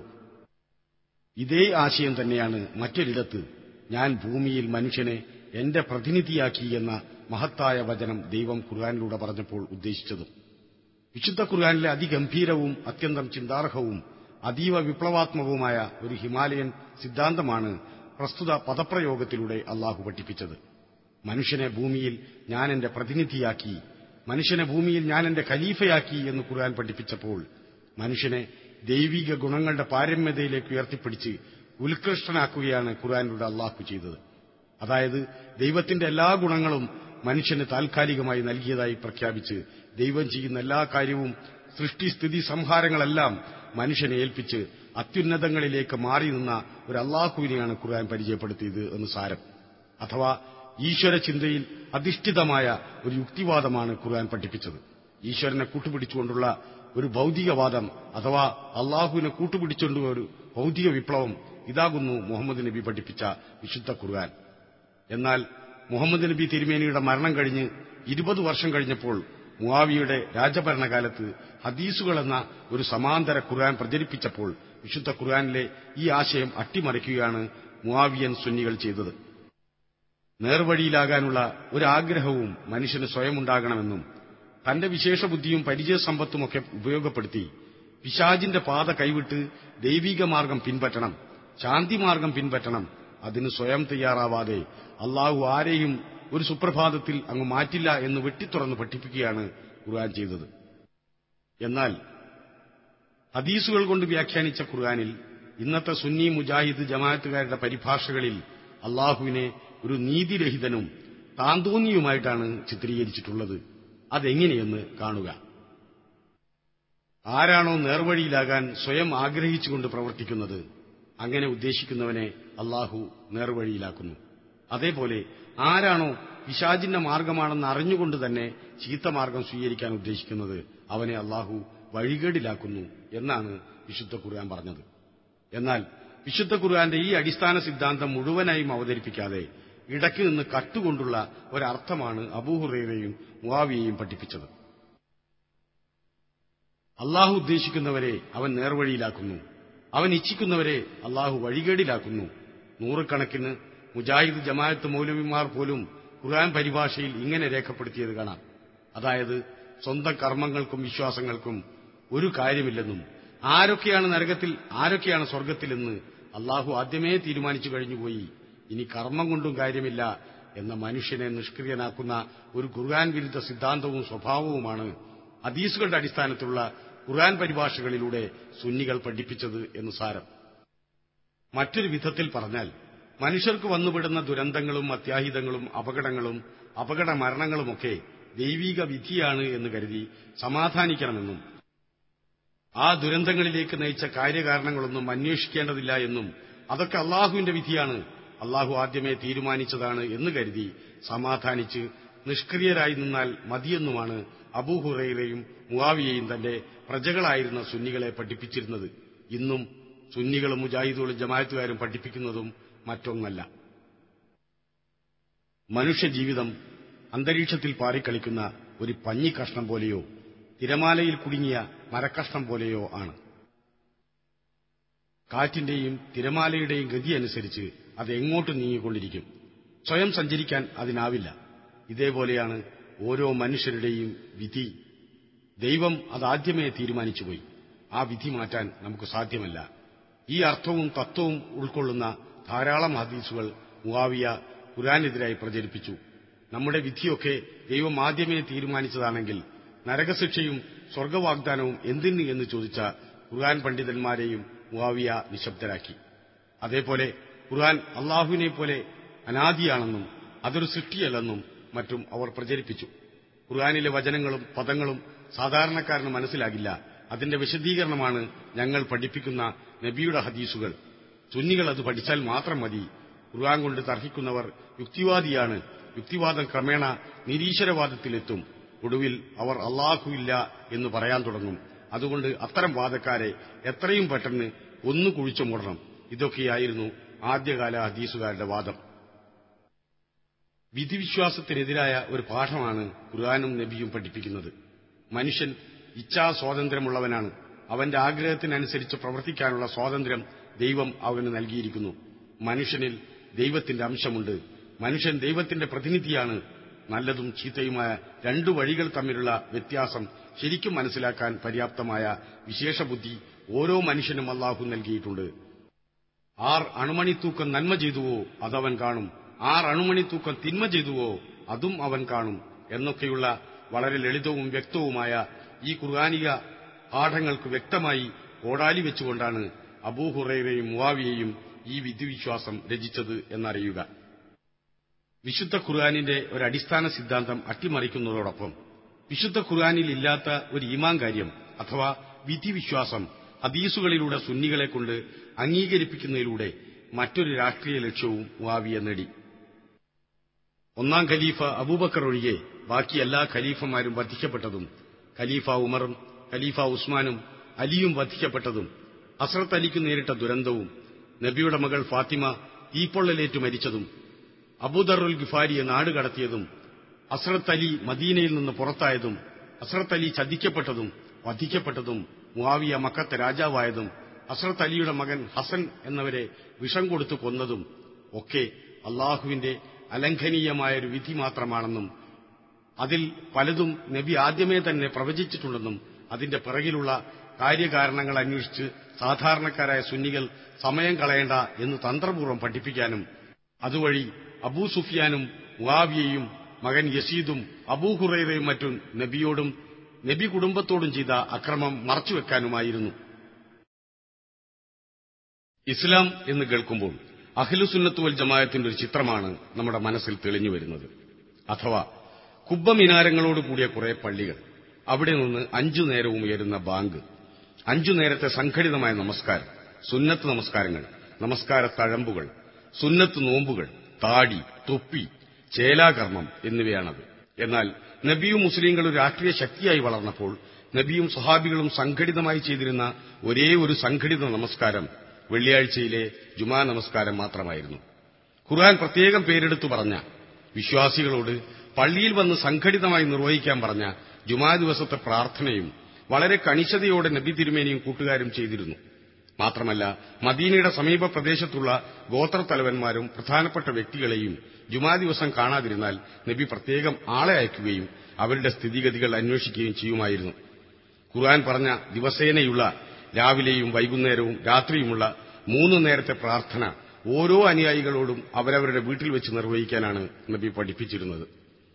ഇതേ ആശയം തന്നെയാണ് മറ്റൊരിടത്ത് ഞാൻ ഭൂമിയിൽ മനുഷ്യനെ എന്റെ പ്രതിനിധിയാക്കി എന്ന മഹത്തായ വചനം ദൈവം ഖുർആാനിലൂടെ പറഞ്ഞപ്പോൾ ഉദ്ദേശിച്ചതും വിശുദ്ധ ഖുർആാനിലെ അതിഗംഭീരവും അത്യന്തം ചിന്താർഹവും അതീവ വിപ്ലവാത്മകവുമായ ഒരു ഹിമാലയൻ സിദ്ധാന്തമാണ് പ്രസ്തുത പദപ്രയോഗത്തിലൂടെ അള്ളാഹു പഠിപ്പിച്ചത് മനുഷ്യനെ ഭൂമിയിൽ ഞാൻ എന്റെ പ്രതിനിധിയാക്കി മനുഷ്യനെ ഭൂമിയിൽ ഞാൻ എന്റെ ഖലീഫയാക്കി എന്ന് ഖുർആൻ പഠിപ്പിച്ചപ്പോൾ മനുഷ്യനെ ദൈവിക ഗുണങ്ങളുടെ പാരമ്യതയിലേക്ക് ഉയർത്തിപ്പിടിച്ച് ഉത്കൃഷ്ടനാക്കുകയാണ് ഖുർആനിലൂടെ അള്ളാഹു ചെയ്തത് അതായത് ദൈവത്തിന്റെ എല്ലാ ഗുണങ്ങളും മനുഷ്യന് താൽക്കാലികമായി നൽകിയതായി പ്രഖ്യാപിച്ച് ദൈവം ചെയ്യുന്ന എല്ലാ കാര്യവും സൃഷ്ടിസ്ഥിതി സംഹാരങ്ങളെല്ലാം മനുഷ്യനെ ഏൽപ്പിച്ച് അത്യുന്നതങ്ങളിലേക്ക് മാറി നിന്ന ഒരു അള്ളാഹുവിനെയാണ് ഖുർആൻ പരിചയപ്പെടുത്തിയത് എന്ന് സാരം അഥവാ ഈശ്വര ചിന്തയിൽ അധിഷ്ഠിതമായ ഒരു യുക്തിവാദമാണ് ഖുർആൻ പഠിപ്പിച്ചത് ഈശ്വരനെ കൂട്ടുപിടിച്ചുകൊണ്ടുള്ള ഒരു ഭൗതികവാദം അഥവാ അള്ളാഹുവിനെ കൂട്ടുപിടിച്ചുകൊണ്ടുള്ള ഒരു ഭൗതിക വിപ്ലവം ഇതാകുന്നു മുഹമ്മദ് നബി പഠിപ്പിച്ച വിശുദ്ധ ഖുർആൻ എന്നാൽ മുഹമ്മദ് നബി തിരുമേനിയുടെ മരണം കഴിഞ്ഞ് ഇരുപത് വർഷം കഴിഞ്ഞപ്പോൾ മുവാവിയുടെ രാജഭരണകാലത്ത് ഹദീസുകൾ എന്ന ഒരു സമാന്തര ഖുർആൻ പ്രചരിപ്പിച്ചപ്പോൾ വിശുദ്ധ ഖുർആനിലെ ഈ ആശയം അട്ടിമറിക്കുകയാണ് മുവാവിയൻ സുന്നികൾ ചെയ്തത് നേർവഴിയിലാകാനുള്ള ഒരാഗ്രഹവും മനുഷ്യന് സ്വയം ഉണ്ടാകണമെന്നും തന്റെ വിശേഷബുദ്ധിയും പരിചയസമ്പത്തുമൊക്കെ ഉപയോഗപ്പെടുത്തി പിശാജിന്റെ പാത കൈവിട്ട് ദൈവിക മാർഗം പിൻപറ്റണം ശാന്തിമാർഗം പിൻപറ്റണം അതിന് സ്വയം തയ്യാറാവാതെ അള്ളാഹു ആരെയും ഒരു സുപ്രഭാതത്തിൽ അങ്ങ് മാറ്റില്ല എന്ന് വെട്ടിത്തുറന്ന് പഠിപ്പിക്കുകയാണ് ഖുർആൻ ചെയ്തത് എന്നാൽ ഹദീസുകൾ കൊണ്ട് വ്യാഖ്യാനിച്ച ഖുർആനിൽ ഇന്നത്തെ സുന്നി മുജാഹിദ് ജമാഅത്തുകാരുടെ പരിഭാഷകളിൽ അള്ളാഹുവിനെ ഒരു നീതിരഹിതനും താന്തോന്നിയുമായിട്ടാണ് ചിത്രീകരിച്ചിട്ടുള്ളത് അതെങ്ങനെയെന്ന് കാണുക ആരാണോ നേർവഴിയിലാകാൻ സ്വയം ആഗ്രഹിച്ചുകൊണ്ട് പ്രവർത്തിക്കുന്നത് അങ്ങനെ ഉദ്ദേശിക്കുന്നവനെ അള്ളാഹു നേർവഴിയിലാക്കുന്നു അതേപോലെ ആരാണോ പിശാചിന്റെ മാർഗമാണെന്ന് അറിഞ്ഞുകൊണ്ട് തന്നെ ചീത്തമാർഗം സ്വീകരിക്കാൻ ഉദ്ദേശിക്കുന്നത് അവനെ അള്ളാഹു വഴികേടിലാക്കുന്നു എന്നാണ് വിശുദ്ധ ഖുർആൻ പറഞ്ഞത് എന്നാൽ വിശുദ്ധ ഖുർആന്റെ ഈ അടിസ്ഥാന സിദ്ധാന്തം മുഴുവനായും അവതരിപ്പിക്കാതെ ഇടയ്ക്ക് നിന്ന് കട്ടുകൊണ്ടുള്ള ഒരർത്ഥമാണ് അബൂഹുറേറയും മുവാവിയെയും പഠിപ്പിച്ചത് അള്ളാഹു ഉദ്ദേശിക്കുന്നവരെ അവൻ നേർവഴിയിലാക്കുന്നു അവൻ ഇച്ഛിക്കുന്നവരെ അള്ളാഹു വഴികേടിലാക്കുന്നു നൂറുകണക്കിന് മുജാഹിദ് ജമാഅത്ത് മൗലവിമാർ പോലും ഖുർആൻ പരിഭാഷയിൽ ഇങ്ങനെ രേഖപ്പെടുത്തിയത് കാണാം അതായത് സ്വന്തം കർമ്മങ്ങൾക്കും വിശ്വാസങ്ങൾക്കും ഒരു കാര്യമില്ലെന്നും ആരൊക്കെയാണ് നരകത്തിൽ ആരൊക്കെയാണ് സ്വർഗത്തിലെന്ന് അള്ളാഹു ആദ്യമേ തീരുമാനിച്ചു കഴിഞ്ഞുപോയി ഇനി കർമ്മം കൊണ്ടും കാര്യമില്ല എന്ന മനുഷ്യനെ നിഷ്ക്രിയനാക്കുന്ന ഒരു ഖുർആൻ വിരുദ്ധ സിദ്ധാന്തവും സ്വഭാവവുമാണ് ഹദീസുകളുടെ അടിസ്ഥാനത്തിലുള്ള ഖുർആൻ പരിഭാഷകളിലൂടെ സുന്നികൾ പഠിപ്പിച്ചത് എന്ന് സാരം മറ്റൊരു വിധത്തിൽ പറഞ്ഞാൽ മനുഷ്യർക്ക് വന്നുപെടുന്ന ദുരന്തങ്ങളും അത്യാഹിതങ്ങളും അപകടങ്ങളും അപകട മരണങ്ങളുമൊക്കെ ദൈവീക വിധിയാണ് എന്ന് കരുതി സമാധാനിക്കണമെന്നും ആ ദുരന്തങ്ങളിലേക്ക് നയിച്ച കാര്യകാരണങ്ങളൊന്നും അന്വേഷിക്കേണ്ടതില്ല എന്നും അതൊക്കെ അള്ളാഹുവിന്റെ വിധിയാണ് അള്ളാഹു ആദ്യമേ തീരുമാനിച്ചതാണ് എന്ന് കരുതി സമാധാനിച്ച് നിഷ്ക്രിയരായി നിന്നാൽ മതിയെന്നുമാണ് അബൂഹുറൈറയും മുവാവിയെയും തന്റെ പ്രജകളായിരുന്ന സുന്നികളെ പഠിപ്പിച്ചിരുന്നത് ഇന്നും സുന്നികളും മുജാഹിദുകളും ജമായത്തുകാരും പഠിപ്പിക്കുന്നതും മറ്റൊന്നല്ല മനുഷ്യജീവിതം അന്തരീക്ഷത്തിൽ പാറിക്കളിക്കുന്ന ഒരു പഞ്ഞിക്കഷ്ണം പോലെയോ തിരമാലയിൽ കുടുങ്ങിയ മരക്കഷ്ണം പോലെയോ ആണ് കാറ്റിന്റെയും തിരമാലയുടെയും ഗതി അനുസരിച്ച് അത് എങ്ങോട്ട് നീങ്ങിക്കൊണ്ടിരിക്കും സ്വയം സഞ്ചരിക്കാൻ അതിനാവില്ല ഇതേപോലെയാണ് ഓരോ മനുഷ്യരുടെയും വിധി ദൈവം അതാദ്യമേ തീരുമാനിച്ചുപോയി ആ വിധി മാറ്റാൻ നമുക്ക് സാധ്യമല്ല ഈ അർത്ഥവും തത്വവും ഉൾക്കൊള്ളുന്ന ധാരാളം ഹദീസുകൾ മുവാവിയ ഖുരാനെതിരായി പ്രചരിപ്പിച്ചു നമ്മുടെ വിധിയൊക്കെ ദൈവം ആദ്യമേ തീരുമാനിച്ചതാണെങ്കിൽ നരകശിക്ഷയും സ്വർഗവാഗ്ദാനവും എന്തിന് എന്ന് ചോദിച്ച ഖുർആൻ പണ്ഡിതന്മാരെയും മുവാവിയ നിശബ്ദരാക്കി അതേപോലെ ഖുർആൻ അള്ളാഹുവിനെ പോലെ അനാദിയാണെന്നും അതൊരു സൃഷ്ടിയല്ലെന്നും മറ്റും അവർ പ്രചരിപ്പിച്ചു ഖുർആാനിലെ വചനങ്ങളും പദങ്ങളും സാധാരണക്കാരന് മനസ്സിലാകില്ല അതിന്റെ വിശദീകരണമാണ് ഞങ്ങൾ പഠിപ്പിക്കുന്ന നബിയുടെ ഹദീസുകൾ സുന്നികൾ അത് പഠിച്ചാൽ മാത്രം മതി ഖുർആൻ കൊണ്ട് തർക്കിക്കുന്നവർ യുക്തിവാദിയാണ് യുക്തിവാദം ക്രമേണ നിരീശ്വരവാദത്തിലെത്തും ഒടുവിൽ അവർ അള്ളാഹുവില്ല എന്ന് പറയാൻ തുടങ്ങും അതുകൊണ്ട് അത്തരം വാദക്കാരെ എത്രയും പെട്ടെന്ന് ഒന്നു കുഴിച്ചു മൂടണം ഇതൊക്കെയായിരുന്നു ആദ്യകാല ഹദീസുകാരുടെ വാദം വിധിവിശ്വാസത്തിനെതിരായ ഒരു പാഠമാണ് ഖുർആാനും നബിയും പഠിപ്പിക്കുന്നത് മനുഷ്യൻ ഇച്ഛാ സ്വാതന്ത്ര്യമുള്ളവനാണ് അവന്റെ ആഗ്രഹത്തിനനുസരിച്ച് പ്രവർത്തിക്കാനുള്ള സ്വാതന്ത്ര്യം ദൈവം അവന് നൽകിയിരിക്കുന്നു മനുഷ്യനിൽ ദൈവത്തിന്റെ അംശമുണ്ട് മനുഷ്യൻ ദൈവത്തിന്റെ പ്രതിനിധിയാണ് നല്ലതും ചീത്തയുമായ രണ്ടു വഴികൾ തമ്മിലുള്ള വ്യത്യാസം ശരിക്കും മനസ്സിലാക്കാൻ പര്യാപ്തമായ വിശേഷബുദ്ധി ഓരോ മനുഷ്യനും അള്ളാഹു നൽകിയിട്ടുണ്ട് ആർ അണുമണിത്തൂക്കം നന്മ ചെയ്തുവോ അതവൻ കാണും ആർ അണുമണിത്തൂക്കം തിന്മ ചെയ്തുവോ അതും അവൻ കാണും എന്നൊക്കെയുള്ള വളരെ ലളിതവും വ്യക്തവുമായ ഈ ഖുർആാനിക പാഠങ്ങൾക്ക് വ്യക്തമായി കോടാലി വെച്ചുകൊണ്ടാണ് അബൂഹുറൈറയും മുവാവിയെയും ഈ വിധിവിശ്വാസം രചിച്ചത് എന്നറിയുക വിശുദ്ധ ഖുർആാനിന്റെ ഒരു അടിസ്ഥാന സിദ്ധാന്തം അട്ടിമറിക്കുന്നതോടൊപ്പം വിശുദ്ധ ഖുർആാനിൽ ഇല്ലാത്ത ഒരു ഈമാൻ കാര്യം അഥവാ വിധിവിശ്വാസം ഹദീസുകളിലൂടെ സുന്നികളെ കൊണ്ട് അംഗീകരിപ്പിക്കുന്നതിലൂടെ മറ്റൊരു രാഷ്ട്രീയ ലക്ഷ്യവും മുവാവിയ നേടി ഒന്നാം ഖലീഫ അബൂബക്കർ ഒഴികെ ബാക്കി എല്ലാ ഖലീഫമാരും വധിക്കപ്പെട്ടതും ഖലീഫ ഉമറും ഖലീഫ ഉസ്മാനും അലിയും വധിക്കപ്പെട്ടതും അസ്രത്ത് അലിക്ക് നേരിട്ട ദുരന്തവും നബിയുടെ മകൾ ഫാത്തിമ തീപ്പൊള്ളലേറ്റു മരിച്ചതും അബൂദറുൽ ഗിഫാരിയെ നാടുകടത്തിയതും അസ്രത്ത് അലി മദീനയിൽ നിന്ന് പുറത്തായതും അസ്രത്ത് അലി ചതിക്കപ്പെട്ടതും വധിക്കപ്പെട്ടതും മുവാവിയ മക്കത്തെ രാജാവായതും അസ്രത്ത് അലിയുടെ മകൻ ഹസൻ എന്നവരെ വിഷം കൊടുത്തു കൊന്നതും ഒക്കെ അള്ളാഹുവിന്റെ അലംഘനീയമായ ഒരു വിധി മാത്രമാണെന്നും അതിൽ പലതും നബി ആദ്യമേ തന്നെ പ്രവചിച്ചിട്ടുണ്ടെന്നും അതിന്റെ പിറകിലുള്ള കാര്യകാരണങ്ങൾ അന്വേഷിച്ച് സാധാരണക്കാരായ സുന്നികൾ സമയം കളയേണ്ട എന്ന് തന്ത്രപൂർവ്വം പഠിപ്പിക്കാനും അതുവഴി അബൂ സുഫിയാനും മുവാവിയയും മകൻ യസീദും അബൂഹുറൈറയും മറ്റും നബിയോടും നബി കുടുംബത്തോടും ചെയ്ത അക്രമം മറച്ചുവെക്കാനുമായിരുന്നു ഇസ്ലാം എന്ന് കേൾക്കുമ്പോൾ അഖിലുസുന്നത്തുവൽ ജമായത്തിന്റെ ഒരു ചിത്രമാണ് നമ്മുടെ മനസ്സിൽ തെളിഞ്ഞു വരുന്നത് അഥവാ കുബ്ബമിനാരങ്ങളോട് കൂടിയ കുറെ പള്ളികൾ അവിടെ നിന്ന് അഞ്ചു നേരവും ഉയരുന്ന ബാങ്ക് അഞ്ചു നേരത്തെ സംഘടിതമായ നമസ്കാരം സുന്നത്ത് നമസ്കാരങ്ങൾ നമസ്കാര തഴമ്പുകൾ സുന്നത്ത് നോമ്പുകൾ താടി തൊപ്പി ചേലാകർമ്മം എന്നിവയാണത് എന്നാൽ നബിയും മുസ്ലിങ്ങളും രാഷ്ട്രീയ ശക്തിയായി വളർന്നപ്പോൾ നബിയും സഹാബികളും സംഘടിതമായി ചെയ്തിരുന്ന ഒരേ ഒരു സംഘടിത നമസ്കാരം വെള്ളിയാഴ്ചയിലെ ജുമാ നമസ്കാരം മാത്രമായിരുന്നു ഖുർആൻ പ്രത്യേകം പേരെടുത്തു പറഞ്ഞ വിശ്വാസികളോട് പള്ളിയിൽ വന്ന് സംഘടിതമായി നിർവഹിക്കാൻ പറഞ്ഞ ജുമാ ദിവസത്തെ പ്രാർത്ഥനയും വളരെ കണിശതയോടെ നബി തിരുമേനിയും കൂട്ടുകാരും ചെയ്തിരുന്നു മാത്രമല്ല മദീനയുടെ സമീപ പ്രദേശത്തുള്ള ഗോത്രത്തലവന്മാരും പ്രധാനപ്പെട്ട വ്യക്തികളെയും ജുമാ ദിവസം കാണാതിരുന്നാൽ നബി പ്രത്യേകം ആളെ അയക്കുകയും അവരുടെ സ്ഥിതിഗതികൾ അന്വേഷിക്കുകയും ചെയ്യുമായിരുന്നു ഖുർആൻ പറഞ്ഞ ദിവസേനയുള്ള രാവിലെയും വൈകുന്നേരവും രാത്രിയുമുള്ള മൂന്ന് നേരത്തെ പ്രാർത്ഥന ഓരോ അനുയായികളോടും അവരവരുടെ വീട്ടിൽ വെച്ച് നിർവഹിക്കാനാണ് നബി പഠിപ്പിച്ചിരുന്നത്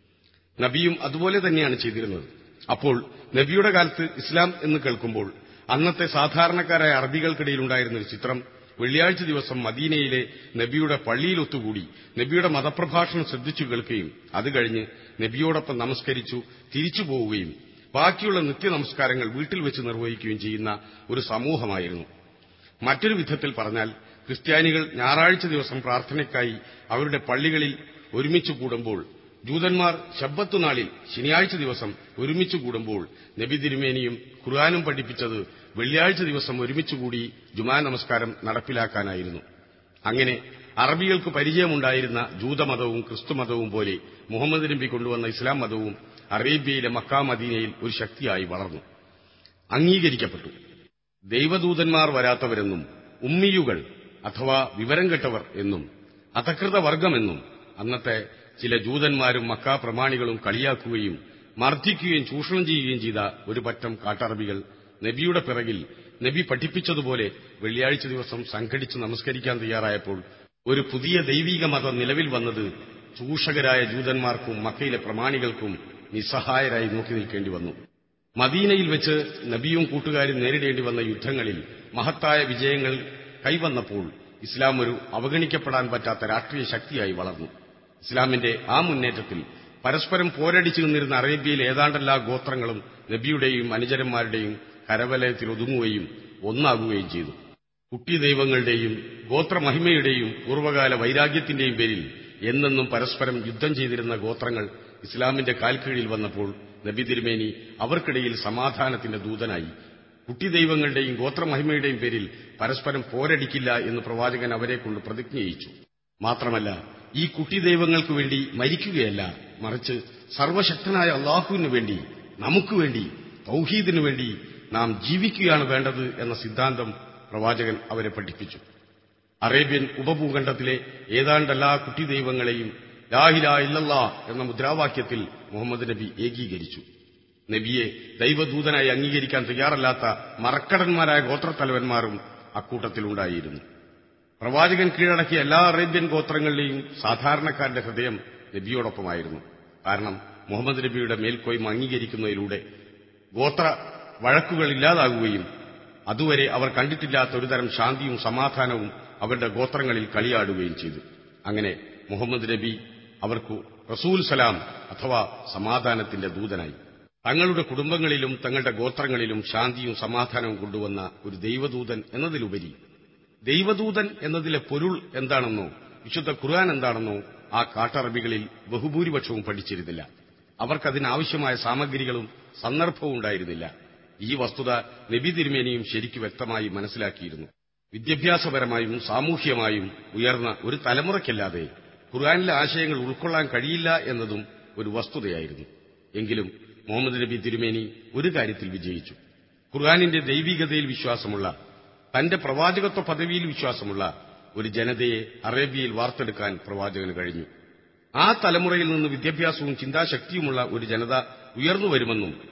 നബിയും അതുപോലെ തന്നെയാണ് ചെയ്തിരുന്നത് അപ്പോൾ നബിയുടെ കാലത്ത് ഇസ്ലാം എന്ന് കേൾക്കുമ്പോൾ അന്നത്തെ സാധാരണക്കാരായ അറബികൾക്കിടയിലുണ്ടായിരുന്ന ഒരു ചിത്രം വെള്ളിയാഴ്ച ദിവസം മദീനയിലെ നബിയുടെ പള്ളിയിൽ ഒത്തുകൂടി നബിയുടെ മതപ്രഭാഷണം ശ്രദ്ധിച്ചു കേൾക്കുകയും അത് കഴിഞ്ഞ് നബിയോടൊപ്പം നമസ്കരിച്ചു തിരിച്ചു പോവുകയും ബാക്കിയുള്ള നിത്യനമസ്കാരങ്ങൾ വീട്ടിൽ വെച്ച് നിർവഹിക്കുകയും ചെയ്യുന്ന ഒരു സമൂഹമായിരുന്നു മറ്റൊരു വിധത്തിൽ പറഞ്ഞാൽ ക്രിസ്ത്യാനികൾ ഞായറാഴ്ച ദിവസം പ്രാർത്ഥനയ്ക്കായി അവരുടെ പള്ളികളിൽ ഒരുമിച്ച് കൂടുമ്പോൾ ജൂതന്മാർ ശബ്ബത്തുനാളിൽ ശനിയാഴ്ച ദിവസം ഒരുമിച്ച് കൂടുമ്പോൾ നബി തിരുമേനിയും ഖുർആാനും പഠിപ്പിച്ചത് വെള്ളിയാഴ്ച ദിവസം ഒരുമിച്ചുകൂടി ജുമാ നമസ്കാരം നടപ്പിലാക്കാനായിരുന്നു അങ്ങനെ അറബികൾക്ക് പരിചയമുണ്ടായിരുന്ന ജൂതമതവും ക്രിസ്തുമതവും പോലെ മുഹമ്മദ് നബി കൊണ്ടുവന്ന ഇസ്ലാം മതവും അറേബ്യയിലെ മക്കാ മദീനയിൽ ഒരു ശക്തിയായി വളർന്നു അംഗീകരിക്കപ്പെട്ടു ദൈവദൂതന്മാർ വരാത്തവരെന്നും ഉമ്മിയുകൾ അഥവാ വിവരം കെട്ടവർ എന്നും അധകൃത വർഗമെന്നും അന്നത്തെ ചില ജൂതന്മാരും മക്കാ പ്രമാണികളും കളിയാക്കുകയും മർദ്ദിക്കുകയും ചൂഷണം ചെയ്യുകയും ചെയ്ത ഒരു പറ്റം കാട്ടറബികൾ നബിയുടെ പിറകിൽ നബി പഠിപ്പിച്ചതുപോലെ വെള്ളിയാഴ്ച ദിവസം സംഘടിച്ച് നമസ്കരിക്കാൻ തയ്യാറായപ്പോൾ ഒരു പുതിയ ദൈവിക മതം നിലവിൽ വന്നത് ചൂഷകരായ ജൂതന്മാർക്കും മക്കയിലെ പ്രമാണികൾക്കും നിസ്സഹായരായി നോക്കി നിൽക്കേണ്ടി വന്നു മദീനയിൽ വെച്ച് നബിയും കൂട്ടുകാരും നേരിടേണ്ടി വന്ന യുദ്ധങ്ങളിൽ മഹത്തായ വിജയങ്ങൾ കൈവന്നപ്പോൾ ഇസ്ലാം ഒരു അവഗണിക്കപ്പെടാൻ പറ്റാത്ത രാഷ്ട്രീയ ശക്തിയായി വളർന്നു ഇസ്ലാമിന്റെ ആ മുന്നേറ്റത്തിൽ പരസ്പരം പോരടിച്ചു നിന്നിരുന്ന അറേബ്യയിലെ ഏതാണ്ടെല്ലാ ഗോത്രങ്ങളും നബിയുടെയും അനുചരന്മാരുടെയും കരവലയത്തിൽ ഒതുങ്ങുകയും ഒന്നാകുകയും ചെയ്തു കുട്ടി ദൈവങ്ങളുടെയും ഗോത്രമഹിമയുടെയും പൂർവ്വകാല വൈരാഗ്യത്തിന്റെയും പേരിൽ എന്നെന്നും പരസ്പരം യുദ്ധം ചെയ്തിരുന്ന ഗോത്രങ്ങൾ ഇസ്ലാമിന്റെ കാൽക്കീഴിൽ വന്നപ്പോൾ നബി തിരുമേനി അവർക്കിടയിൽ സമാധാനത്തിന്റെ ദൂതനായി കുട്ടി ദൈവങ്ങളുടെയും ഗോത്രമഹിമയുടെയും പേരിൽ പരസ്പരം പോരടിക്കില്ല എന്ന് പ്രവാചകൻ അവരെക്കൊണ്ട് പ്രതിജ്ഞ ചെയ്യിച്ചു മാത്രമല്ല ഈ കുട്ടി ദൈവങ്ങൾക്ക് വേണ്ടി മരിക്കുകയല്ല മറിച്ച് സർവശക്തനായ അള്ളാഹുവിനു വേണ്ടി നമുക്ക് വേണ്ടി തൗഹീദിനു വേണ്ടി നാം ജീവിക്കുകയാണ് വേണ്ടത് എന്ന സിദ്ധാന്തം പ്രവാചകൻ അവരെ പഠിപ്പിച്ചു അറേബ്യൻ ഉപഭൂഖണ്ഡത്തിലെ ഏതാണ്ടെല്ലാ കുട്ടി ദൈവങ്ങളെയും ലാഹില ഇല്ലല്ലാ എന്ന മുദ്രാവാക്യത്തിൽ മുഹമ്മദ് നബി ഏകീകരിച്ചു നബിയെ ദൈവദൂതനായി അംഗീകരിക്കാൻ തയ്യാറല്ലാത്ത മറക്കടന്മാരായ ഗോത്രത്തലവന്മാരും അക്കൂട്ടത്തിലുണ്ടായിരുന്നു പ്രവാചകൻ കീഴടക്കിയ എല്ലാ അറേബ്യൻ ഗോത്രങ്ങളിലെയും സാധാരണക്കാരന്റെ ഹൃദയം നബിയോടൊപ്പമായിരുന്നു കാരണം മുഹമ്മദ് നബിയുടെ മേൽക്കോയ്മ അംഗീകരിക്കുന്നതിലൂടെ ഗോത്ര വഴക്കുകൾ ഇല്ലാതാകുകയും അതുവരെ അവർ കണ്ടിട്ടില്ലാത്ത ഒരുതരം ശാന്തിയും സമാധാനവും അവരുടെ ഗോത്രങ്ങളിൽ കളിയാടുകയും ചെയ്തു അങ്ങനെ മുഹമ്മദ് നബി അവർക്ക് റസൂൽ സലാം അഥവാ സമാധാനത്തിന്റെ ദൂതനായി തങ്ങളുടെ കുടുംബങ്ങളിലും തങ്ങളുടെ ഗോത്രങ്ങളിലും ശാന്തിയും സമാധാനവും കൊണ്ടുവന്ന ഒരു ദൈവദൂതൻ എന്നതിലുപരി ദൈവദൂതൻ എന്നതിലെ പൊരുൾ എന്താണെന്നോ വിശുദ്ധ ഖുർആൻ എന്താണെന്നോ ആ കാട്ടറബികളിൽ ബഹുഭൂരിപക്ഷവും പഠിച്ചിരുന്നില്ല അവർക്കതിനാവശ്യമായ സാമഗ്രികളും സന്ദർഭവും ഉണ്ടായിരുന്നില്ല ഈ വസ്തുത നബി തിരുമേനിയും ശരിക്കു വ്യക്തമായി മനസ്സിലാക്കിയിരുന്നു വിദ്യാഭ്യാസപരമായും സാമൂഹ്യമായും ഉയർന്ന ഒരു തലമുറയ്ക്കല്ലാതെ ഖുർആാനിലെ ആശയങ്ങൾ ഉൾക്കൊള്ളാൻ കഴിയില്ല എന്നതും ഒരു വസ്തുതയായിരുന്നു എങ്കിലും മുഹമ്മദ് നബി തിരുമേനി ഒരു കാര്യത്തിൽ വിജയിച്ചു ഖുർആാനിന്റെ ദൈവികതയിൽ വിശ്വാസമുള്ള തന്റെ പ്രവാചകത്വ പദവിയിൽ വിശ്വാസമുള്ള ഒരു ജനതയെ അറേബ്യയിൽ വാർത്തെടുക്കാൻ പ്രവാചകന് കഴിഞ്ഞു ആ തലമുറയിൽ നിന്ന് വിദ്യാഭ്യാസവും ചിന്താശക്തിയുമുള്ള ഒരു ജനത ഉയർന്നു വരുമെന്നും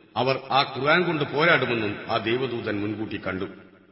അവർ ആ ഖുർആൻ കൊണ്ട് പോരാടുമെന്നും ആ ദൈവദൂതൻ മുൻകൂട്ടി കണ്ടു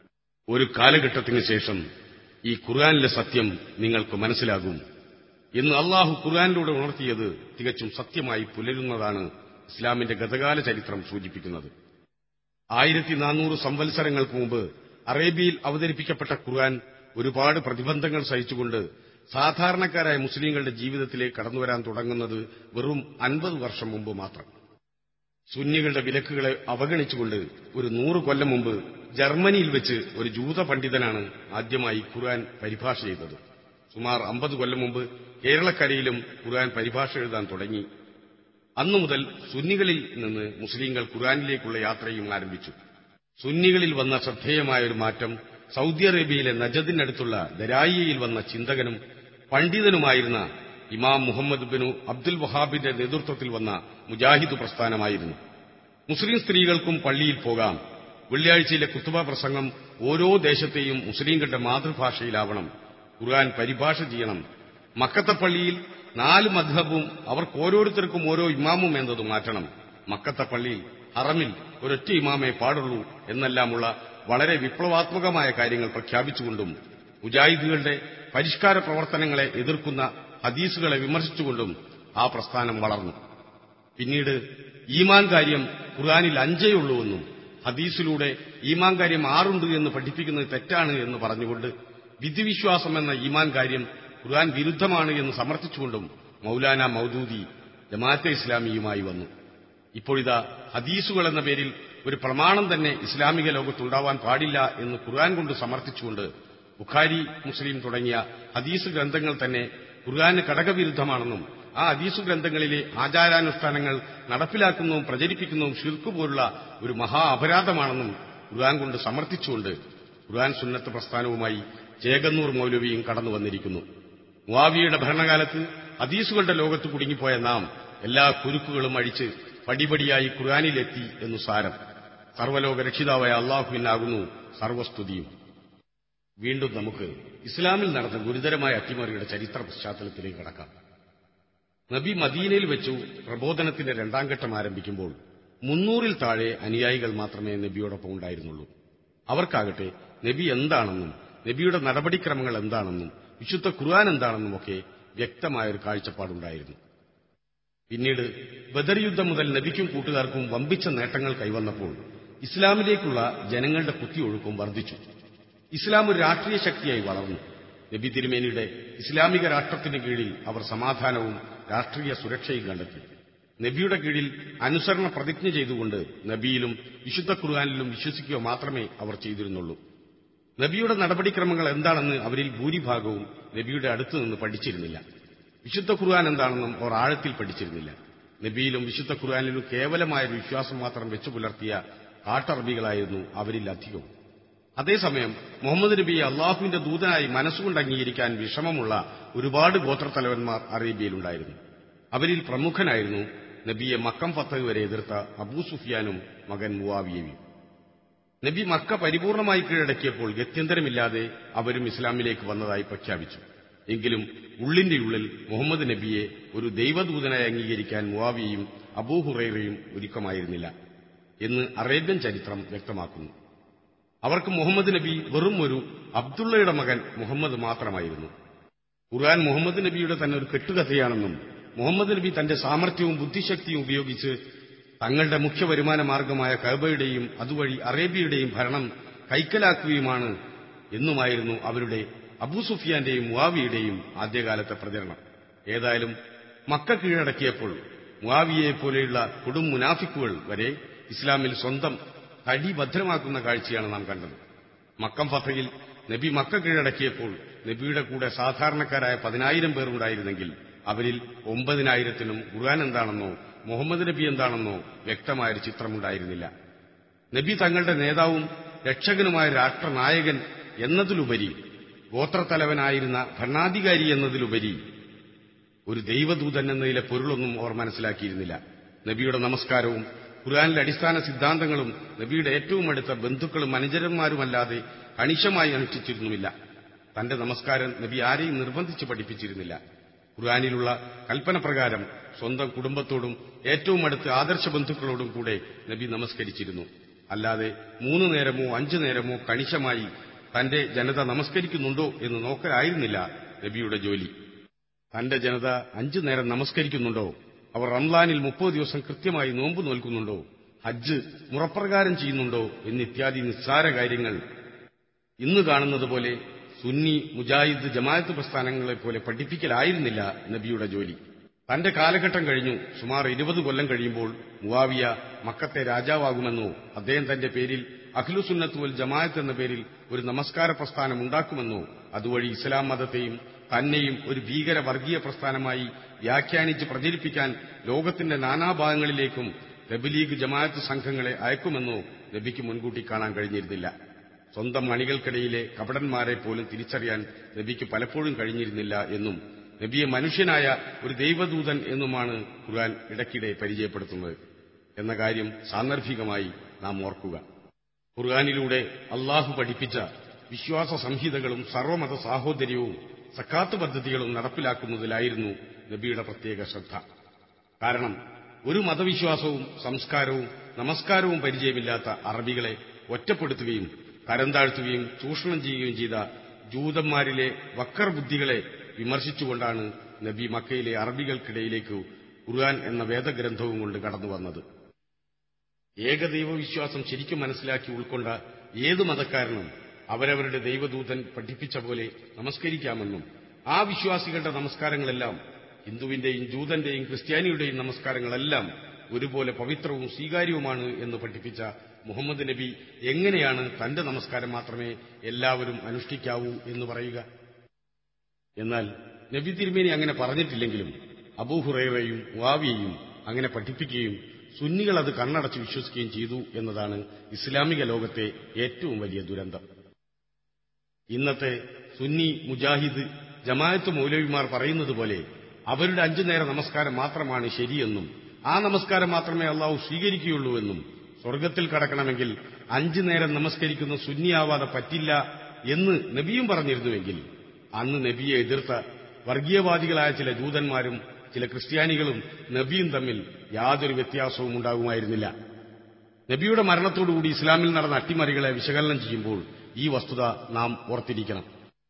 ഒരു കാലഘട്ടത്തിന് ശേഷം ഈ ഖുർആനിലെ സത്യം നിങ്ങൾക്ക് മനസ്സിലാകും എന്ന് അള്ളാഹു ഖുർആനിലൂടെ ഉണർത്തിയത് തികച്ചും സത്യമായി പുലരുന്നതാണ് ഇസ്ലാമിന്റെ ഗതകാല ചരിത്രം സൂചിപ്പിക്കുന്നത് ആയിരത്തി നാനൂറ് സംവത്സരങ്ങൾക്ക് മുമ്പ് അറേബ്യയിൽ അവതരിപ്പിക്കപ്പെട്ട ഖുർആൻ ഒരുപാട് പ്രതിബന്ധങ്ങൾ സഹിച്ചുകൊണ്ട് സാധാരണക്കാരായ മുസ്ലിങ്ങളുടെ ജീവിതത്തിലേക്ക് കടന്നുവരാൻ തുടങ്ങുന്നത് വെറും അൻപത് വർഷം മുമ്പ് മാത്രം സുന്നികളുടെ വിലക്കുകളെ അവഗണിച്ചുകൊണ്ട് ഒരു നൂറ് കൊല്ലം മുമ്പ് ജർമ്മനിയിൽ വെച്ച് ഒരു ജൂത പണ്ഡിതനാണ് ആദ്യമായി ഖുർആൻ പരിഭാഷ ചെയ്തത് സുമാർ അമ്പത് കൊല്ലം മുമ്പ് കേരളക്കരയിലും ഖുർആൻ പരിഭാഷ എഴുതാൻ തുടങ്ങി അന്നു മുതൽ സുന്നികളിൽ നിന്ന് മുസ്ലിങ്ങൾ ഖുർആനിലേക്കുള്ള യാത്രയും ആരംഭിച്ചു സുന്നികളിൽ വന്ന ശ്രദ്ധേയമായ ഒരു മാറ്റം സൗദി അറേബ്യയിലെ നജദിനടുത്തുള്ള ദരായിയയിൽ വന്ന ചിന്തകനും പണ്ഡിതനുമായിരുന്ന ഇമാം മുഹമ്മദ് ബിനു അബ്ദുൽ വഹാബിന്റെ നേതൃത്വത്തിൽ വന്ന മുജാഹിദ് പ്രസ്ഥാനമായിരുന്നു മുസ്ലിം സ്ത്രീകൾക്കും പള്ളിയിൽ പോകാം വെള്ളിയാഴ്ചയിലെ കുത്തുബ പ്രസംഗം ഓരോ ദേശത്തെയും മുസ്ലിങ്ങളുടെ മാതൃഭാഷയിലാവണം ഖുർആൻ പരിഭാഷ ചെയ്യണം മക്കത്തെ പള്ളിയിൽ നാല് മദ്ഹബും അവർക്ക് ഓരോരുത്തർക്കും ഓരോ ഇമാമും എന്നത് മാറ്റണം മക്കത്തെ പള്ളിയിൽ ഹറമിൽ ഒരൊറ്റ ഇമാമേ പാടുള്ളൂ എന്നെല്ലാമുള്ള വളരെ വിപ്ലവാത്മകമായ കാര്യങ്ങൾ പ്രഖ്യാപിച്ചുകൊണ്ടും മുജാഹിദുകളുടെ പരിഷ്കാര പ്രവർത്തനങ്ങളെ എതിർക്കുന്ന ഹദീസുകളെ വിമർശിച്ചുകൊണ്ടും ആ പ്രസ്ഥാനം വളർന്നു പിന്നീട് ഈമാൻ കാര്യം ഖുർആാനിൽ അഞ്ചേ ഉള്ളൂവെന്നും ഹദീസിലൂടെ ഈമാൻ കാര്യം ആറുണ്ട് എന്ന് പഠിപ്പിക്കുന്നത് തെറ്റാണ് എന്ന് പറഞ്ഞുകൊണ്ട് വിധിവിശ്വാസം എന്ന ഈമാൻ കാര്യം ഖുർആൻ വിരുദ്ധമാണ് എന്ന് സമർത്ഥിച്ചുകൊണ്ടും മൗലാന മൗദൂദി ജമാഅത്തെ ഇസ്ലാമിയുമായി വന്നു ഇപ്പോഴിതാ ഹദീസുകൾ എന്ന പേരിൽ ഒരു പ്രമാണം തന്നെ ഇസ്ലാമിക ലോകത്തുണ്ടാവാൻ പാടില്ല എന്ന് ഖുർആൻ കൊണ്ട് സമർത്ഥിച്ചുകൊണ്ട് ബുഖാരി മുസ്ലിം തുടങ്ങിയ ഹദീസ് ഗ്രന്ഥങ്ങൾ തന്നെ ഖുർആന് ഘടകവിരുദ്ധമാണെന്നും ആ ഹദീസ് ഗ്രന്ഥങ്ങളിലെ ആചാരാനുഷ്ഠാനങ്ങൾ നടപ്പിലാക്കുന്നതും പ്രചരിപ്പിക്കുന്നതും ഷിർക്ക് പോലുള്ള ഒരു മഹാ അപരാധമാണെന്നും ഖുർആൻ കൊണ്ട് സമർത്ഥിച്ചുകൊണ്ട് ഖുർആൻ സുന്നത്ത് പ്രസ്ഥാനവുമായി ചേകന്നൂർ മൗലവിയും കടന്നു വന്നിരിക്കുന്നു മുവാവിയുടെ ഭരണകാലത്ത് ഹദീസുകളുടെ ലോകത്ത് കുടുങ്ങിപ്പോയ നാം എല്ലാ കുരുക്കുകളും അഴിച്ച് പടിപടിയായി ഖുർആാനിലെത്തി എന്നു സാരം സർവലോക രക്ഷിതാവായ അള്ളാഹുവിനാകുന്നു സർവസ്തുതിയും വീണ്ടും നമുക്ക് ഇസ്ലാമിൽ നടന്ന ഗുരുതരമായ അട്ടിമറിയുടെ ചരിത്ര പശ്ചാത്തലത്തിലേക്ക് കടക്കാം നബി മദീനയിൽ വെച്ചു പ്രബോധനത്തിന്റെ രണ്ടാം ഘട്ടം ആരംഭിക്കുമ്പോൾ മുന്നൂറിൽ താഴെ അനുയായികൾ മാത്രമേ നബിയോടൊപ്പം ഉണ്ടായിരുന്നുള്ളൂ അവർക്കാകട്ടെ നബി എന്താണെന്നും നബിയുടെ നടപടിക്രമങ്ങൾ എന്താണെന്നും വിശുദ്ധ ഖുർആൻ എന്താണെന്നും ഒക്കെ വ്യക്തമായൊരു കാഴ്ചപ്പാടുണ്ടായിരുന്നു പിന്നീട് ബദർ യുദ്ധം മുതൽ നബിക്കും കൂട്ടുകാർക്കും വമ്പിച്ച നേട്ടങ്ങൾ കൈവന്നപ്പോൾ ഇസ്ലാമിലേക്കുള്ള ജനങ്ങളുടെ കുത്തിയൊഴുക്കും വർദ്ധിച്ചു ഇസ്ലാം ഒരു രാഷ്ട്രീയ ശക്തിയായി വളർന്നു നബി തിരുമേനിയുടെ ഇസ്ലാമിക രാഷ്ട്രത്തിന് കീഴിൽ അവർ സമാധാനവും രാഷ്ട്രീയ സുരക്ഷയും കണ്ടെത്തി നബിയുടെ കീഴിൽ അനുസരണ പ്രതിജ്ഞ ചെയ്തുകൊണ്ട് നബിയിലും വിശുദ്ധ ഖുർആാനിലും വിശ്വസിക്കുക മാത്രമേ അവർ ചെയ്തിരുന്നുള്ളൂ നബിയുടെ നടപടിക്രമങ്ങൾ എന്താണെന്ന് അവരിൽ ഭൂരിഭാഗവും നബിയുടെ അടുത്തു നിന്ന് പഠിച്ചിരുന്നില്ല വിശുദ്ധ ഖുർആൻ എന്താണെന്നും അവർ ആഴത്തിൽ പഠിച്ചിരുന്നില്ല നബിയിലും വിശുദ്ധ ഖുർആാനിലും കേവലമായ ഒരു വിശ്വാസം മാത്രം വെച്ചു പുലർത്തിയ കാട്ടറബികളായിരുന്നു അവരിൽ അധികവും അതേസമയം മുഹമ്മദ് നബിയെ അള്ളാഹുവിന്റെ ദൂതനായി മനസ്സുകൊണ്ട് അംഗീകരിക്കാൻ വിഷമമുള്ള ഒരുപാട് ഗോത്രത്തലവന്മാർ അറേബ്യയിലുണ്ടായിരുന്നു അവരിൽ പ്രമുഖനായിരുന്നു നബിയെ മക്കം ഫത്തഹ് വരെ എതിർത്ത അബൂ സുഫിയാനും മകൻ മുവാവിയയും നബി മക്ക പരിപൂർണമായി കീഴടക്കിയപ്പോൾ ഗത്യന്തരമില്ലാതെ അവരും ഇസ്ലാമിലേക്ക് വന്നതായി പ്രഖ്യാപിച്ചു എങ്കിലും ഉള്ളിന്റെ ഉള്ളിൽ മുഹമ്മദ് നബിയെ ഒരു ദൈവദൂതനായി അംഗീകരിക്കാൻ മുവാവിയയും അബൂഹുറൈറയും ഒരുക്കമായിരുന്നില്ല എന്ന് അറേബ്യൻ ചരിത്രം വ്യക്തമാക്കുന്നു അവർക്ക് മുഹമ്മദ് നബി വെറും ഒരു അബ്ദുള്ളയുടെ മകൻ മുഹമ്മദ് മാത്രമായിരുന്നു ഖുർആൻ മുഹമ്മദ് നബിയുടെ തന്നെ ഒരു കെട്ടുകഥയാണെന്നും മുഹമ്മദ് നബി തന്റെ സാമർഥ്യവും ബുദ്ധിശക്തിയും ഉപയോഗിച്ച് തങ്ങളുടെ മുഖ്യ വരുമാന മാർഗമായ കഅബയുടെയും അതുവഴി അറേബ്യയുടെയും ഭരണം കൈക്കലാക്കുകയുമാണ് എന്നുമായിരുന്നു അവരുടെ അബൂ സുഫിയാന്റെയും മുവാവിയുടെയും ആദ്യകാലത്തെ പ്രചരണം ഏതായാലും മക്ക കീഴടക്കിയപ്പോൾ മുവാവിയെ പോലെയുള്ള കൊടും മുനാഫിക്കുകൾ വരെ ഇസ്ലാമിൽ സ്വന്തം തടി ഭദ്രമാക്കുന്ന കാഴ്ചയാണ് നാം കണ്ടത് മക്കം ഫത്തയിൽ നബി മക്ക കീഴടക്കിയപ്പോൾ നബിയുടെ കൂടെ സാധാരണക്കാരായ പതിനായിരം പേർ ഉണ്ടായിരുന്നെങ്കിൽ അവരിൽ ഒമ്പതിനായിരത്തിനും ഖുർആൻ എന്താണെന്നോ മുഹമ്മദ് നബി എന്താണെന്നോ വ്യക്തമായൊരു ചിത്രമുണ്ടായിരുന്നില്ല നബി തങ്ങളുടെ നേതാവും രക്ഷകനുമായ രാഷ്ട്രനായകൻ എന്നതിലുപരി ഗോത്രത്തലവനായിരുന്ന ഭരണാധികാരി എന്നതിലുപരി ഒരു ദൈവദൂതൻ എന്നതിലെ പൊരുളൊന്നും അവർ മനസ്സിലാക്കിയിരുന്നില്ല നബിയുടെ നമസ്കാരവും ഖുർആാനിലെ അടിസ്ഥാന സിദ്ധാന്തങ്ങളും നബിയുടെ ഏറ്റവും അടുത്ത ബന്ധുക്കളും അനുചരന്മാരുമല്ലാതെ കണിശമായി അനുഷ്ഠിച്ചിരുന്നുമില്ല തന്റെ നമസ്കാരം നബി ആരെയും നിർബന്ധിച്ച് പഠിപ്പിച്ചിരുന്നില്ല ഖുർആാനിലുള്ള കൽപ്പന പ്രകാരം സ്വന്തം കുടുംബത്തോടും ഏറ്റവും അടുത്ത് ആദർശ ബന്ധുക്കളോടും കൂടെ നബി നമസ്കരിച്ചിരുന്നു അല്ലാതെ മൂന്നു നേരമോ അഞ്ചു നേരമോ കണിശമായി തന്റെ ജനത നമസ്കരിക്കുന്നുണ്ടോ എന്ന് നോക്കലായിരുന്നില്ല നബിയുടെ ജോലി തന്റെ ജനത അഞ്ചു നേരം നമസ്കരിക്കുന്നുണ്ടോ അവർ റംലാനിൽ മുപ്പത് ദിവസം കൃത്യമായി നോമ്പ് നോൽക്കുന്നുണ്ടോ ഹജ്ജ് മുറപ്രകാരം ചെയ്യുന്നുണ്ടോ എന്നിത്യാദി നിസ്സാര കാര്യങ്ങൾ ഇന്ന് കാണുന്നത് പോലെ സുന്നി മുജാഹിദ് ജമാഅത്ത് പ്രസ്ഥാനങ്ങളെ പോലെ പഠിപ്പിക്കലായിരുന്നില്ല നബിയുടെ ജോലി തന്റെ കാലഘട്ടം കഴിഞ്ഞു സുമാർ ഇരുപത് കൊല്ലം കഴിയുമ്പോൾ മുവാവിയ മക്കത്തെ രാജാവാകുമെന്നോ അദ്ദേഹം തന്റെ പേരിൽ അഖിലുസുന്നത്ത് വൽ ജമാഅത്ത് എന്ന പേരിൽ ഒരു നമസ്കാര പ്രസ്ഥാനം ഉണ്ടാക്കുമെന്നോ അതുവഴി ഇസ്ലാം മതത്തെയും തന്നെയും ഒരു ഭീകര വർഗീയ പ്രസ്ഥാനമായി വ്യാഖ്യാനിച്ച് പ്രചരിപ്പിക്കാൻ ലോകത്തിന്റെ നാനാഭാഗങ്ങളിലേക്കും തബ്ലീഗ് ജമാഅത്ത് സംഘങ്ങളെ അയക്കുമെന്നോ നബിക്ക് മുൻകൂട്ടി കാണാൻ കഴിഞ്ഞിരുന്നില്ല സ്വന്തം മണികൾക്കിടയിലെ കപടന്മാരെ പോലും തിരിച്ചറിയാൻ നബിക്ക് പലപ്പോഴും കഴിഞ്ഞിരുന്നില്ല എന്നും നബിയെ മനുഷ്യനായ ഒരു ദൈവദൂതൻ എന്നുമാണ് ഖുർആൻ ഇടയ്ക്കിടെ പരിചയപ്പെടുത്തുന്നത് എന്ന കാര്യം സാന്ദർഭികമായി നാം ഓർക്കുക ഖുർആാനിലൂടെ അള്ളാഹു പഠിപ്പിച്ച വിശ്വാസ സംഹിതകളും സർവമത സാഹോദര്യവും സക്കാത്ത് പദ്ധതികളും നടപ്പിലാക്കുന്നതിലായിരുന്നു നബിയുടെ പ്രത്യേക ശ്രദ്ധ കാരണം ഒരു മതവിശ്വാസവും സംസ്കാരവും നമസ്കാരവും പരിചയമില്ലാത്ത അറബികളെ ഒറ്റപ്പെടുത്തുകയും തരം താഴ്ത്തുകയും ചൂഷണം ചെയ്യുകയും ചെയ്ത ജൂതന്മാരിലെ വക്കർ ബുദ്ധികളെ വിമർശിച്ചുകൊണ്ടാണ് നബി മക്കയിലെ അറബികൾക്കിടയിലേക്ക് ഖുർആൻ എന്ന വേദഗ്രന്ഥവും കൊണ്ട് കടന്നു വന്നത് ഏകദൈവവിശ്വാസം ശരിക്കും മനസ്സിലാക്കി ഉൾക്കൊണ്ട ഏത് മതക്കാരനും അവരവരുടെ ദൈവദൂതൻ പഠിപ്പിച്ച പോലെ നമസ്കരിക്കാമെന്നും ആ വിശ്വാസികളുടെ നമസ്കാരങ്ങളെല്ലാം ഹിന്ദുവിന്റെയും ജൂതന്റെയും ക്രിസ്ത്യാനിയുടെയും നമസ്കാരങ്ങളെല്ലാം ഒരുപോലെ പവിത്രവും സ്വീകാര്യവുമാണ് എന്ന് പഠിപ്പിച്ച മുഹമ്മദ് നബി എങ്ങനെയാണ് തന്റെ നമസ്കാരം മാത്രമേ എല്ലാവരും അനുഷ്ഠിക്കാവൂ എന്ന് പറയുക എന്നാൽ നബി തിരുമേനി അങ്ങനെ പറഞ്ഞിട്ടില്ലെങ്കിലും അബൂഹുറൈറയും വാവിയയും അങ്ങനെ പഠിപ്പിക്കുകയും സുന്നികൾ അത് കണ്ണടച്ച് വിശ്വസിക്കുകയും ചെയ്തു എന്നതാണ് ഇസ്ലാമിക ലോകത്തെ ഏറ്റവും വലിയ ദുരന്തം ഇന്നത്തെ സുന്നി മുജാഹിദ് ജമാഅത്ത് മൗലവിമാർ പറയുന്നത് പോലെ അവരുടെ അഞ്ചു നേര നമസ്കാരം മാത്രമാണ് ശരിയെന്നും ആ നമസ്കാരം മാത്രമേ അള്ളാഹു സ്വീകരിക്കുകയുള്ളൂ എന്നും സ്വർഗത്തിൽ കടക്കണമെങ്കിൽ അഞ്ചു നേരം നമസ്കരിക്കുന്ന സുന്നിയാവാതെ പറ്റില്ല എന്ന് നബിയും പറഞ്ഞിരുന്നുവെങ്കിൽ അന്ന് നബിയെ എതിർത്ത വർഗീയവാദികളായ ചില ജൂതന്മാരും ചില ക്രിസ്ത്യാനികളും നബിയും തമ്മിൽ യാതൊരു വ്യത്യാസവും ഉണ്ടാകുമായിരുന്നില്ല നബിയുടെ മരണത്തോടുകൂടി ഇസ്ലാമിൽ നടന്ന അട്ടിമറികളെ വിശകലനം ചെയ്യുമ്പോൾ ഈ വസ്തുത നാം ഓർത്തിരിക്കണം